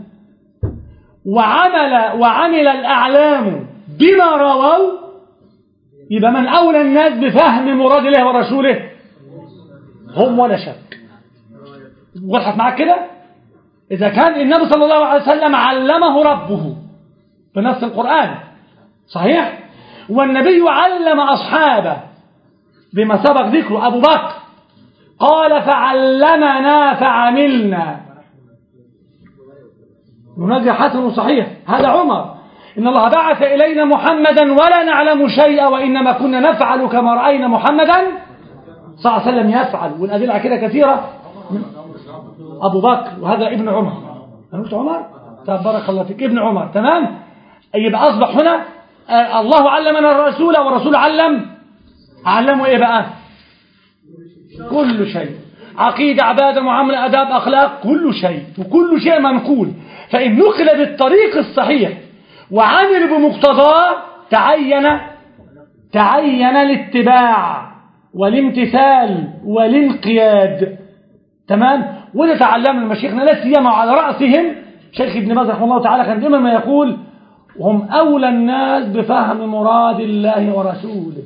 وعمل وعمل الاعلام بما رووا يبقى من اولى الناس بفهم مراد الله ورسوله هم ولا شك وضحت معاك كده اذا كان النبي صلى الله عليه وسلم علمه ربه بنص القرآن صحيح والنبي علم أصحابه بما سبق ذكره أبو بكر قال فعلمنا فعملنا مناجي حسن صحيح هذا عمر إن الله بعث إلينا محمدا ولا نعلم شيئا وإنما كنا نفعل كما رأينا محمدا صلى الله عليه وسلم يفعل والأدلة على كده كثيرة أبو بكر وهذا ابن عمر أنا قلت عمر طب بارك الله فيك ابن عمر تمام يبقى أصبح هنا آه، الله علمنا الرسول والرسول علم علموا إيه بقى كل شيء عقيدة عبادة معاملة أداب أخلاق كل شيء وكل شيء منقول فإن نقل بالطريق الصحيح وعمل بمقتضاه تعين تعين الاتباع والامتثال والانقياد تمام وده تعلمنا المشيخنا لا سيما على رأسهم شيخ ابن باز رحمه الله تعالى كان دائما ما يقول هم أولى الناس بفهم مراد الله ورسوله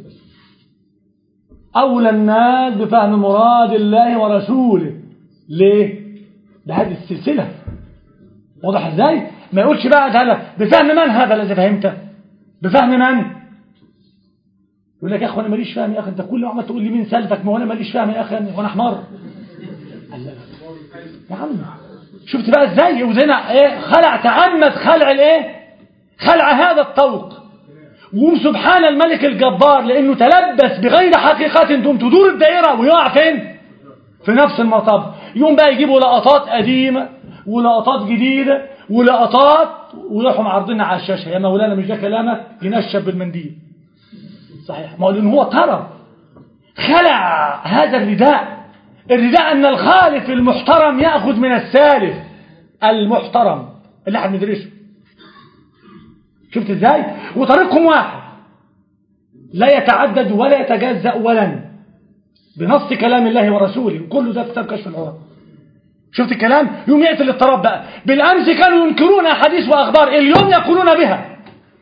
أولى الناس بفهم مراد الله ورسوله ليه؟ بهذه السلسلة واضح ازاي؟ ما يقولش بقى ده لا. بفهم من هذا الذي فهمته؟ بفهم من؟ يقول لك يا اخوان انا ماليش فاهم يا اخي انت كل ما عمال تقول لي مين سلفك ما هو انا ماليش فاهم يا اخي وانا حمار يا عم شفت بقى ازاي وزنا ايه خلع تعمد خلع الايه خلع هذا الطوق وسبحان الملك الجبار لانه تلبس بغير حقيقة دون تدور الدائرة ويقع فين في نفس المطب يوم بقى يجيبوا لقطات قديمة ولقطات جديدة ولقطات ويروحوا معرضينها على الشاشة يا مولانا مش ده كلامك ينشب بالمنديل صحيح ما هو لأن هو ترى خلع هذا الرداء الرداء أن الخالف المحترم يأخذ من السالف المحترم اللي احنا بندرسه شفت ازاي وطريقهم واحد لا يتعدد ولا يتجزأ ولا بنص كلام الله ورسوله كل ده كتاب كشف العرب شفت الكلام يوم يقتل الاضطراب بقى بالامس كانوا ينكرون احاديث واخبار اليوم يقولون بها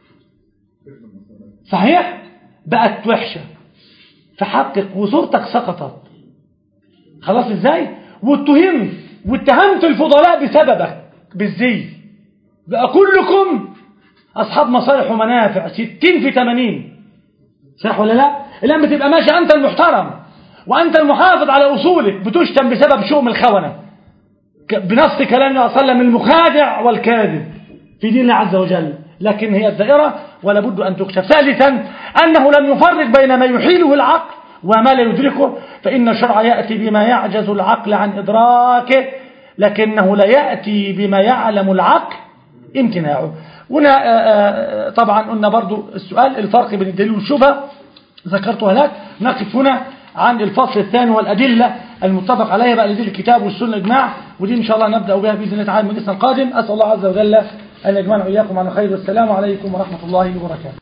صحيح بقت وحشه فحقق وصورتك سقطت خلاص ازاي واتهمت واتهمت الفضلاء بسببك بالزي بقى كلكم اصحاب مصالح ومنافع 60 في 80 صح ولا لا الان بتبقى ماشي انت المحترم وانت المحافظ على اصولك بتشتم بسبب شؤم الخونه ك- بنص كلام النبي صلى الله عليه وسلم المخادع والكاذب في دين الله عز وجل لكن هي الدائرة ولا بد أن تكشف ثالثا أنه لم يفرق بين ما يحيله العقل وما لا يدركه فإن الشرع يأتي بما يعجز العقل عن إدراكه لكنه لا يأتي بما يعلم العقل امتناعه هنا آه، آه، طبعا قلنا برضو السؤال الفرق بين الدليل والشبهة ذكرتها لك نقف هنا عن الفصل الثاني والأدلة المتفق عليها بقى لدي الكتاب والسنة إجماع ودي إن شاء الله نبدأ بها بإذن الله تعالى مجلسنا القادم أسأل الله عز وجل أن يجمعنا وإياكم على خير والسلام عليكم ورحمة الله وبركاته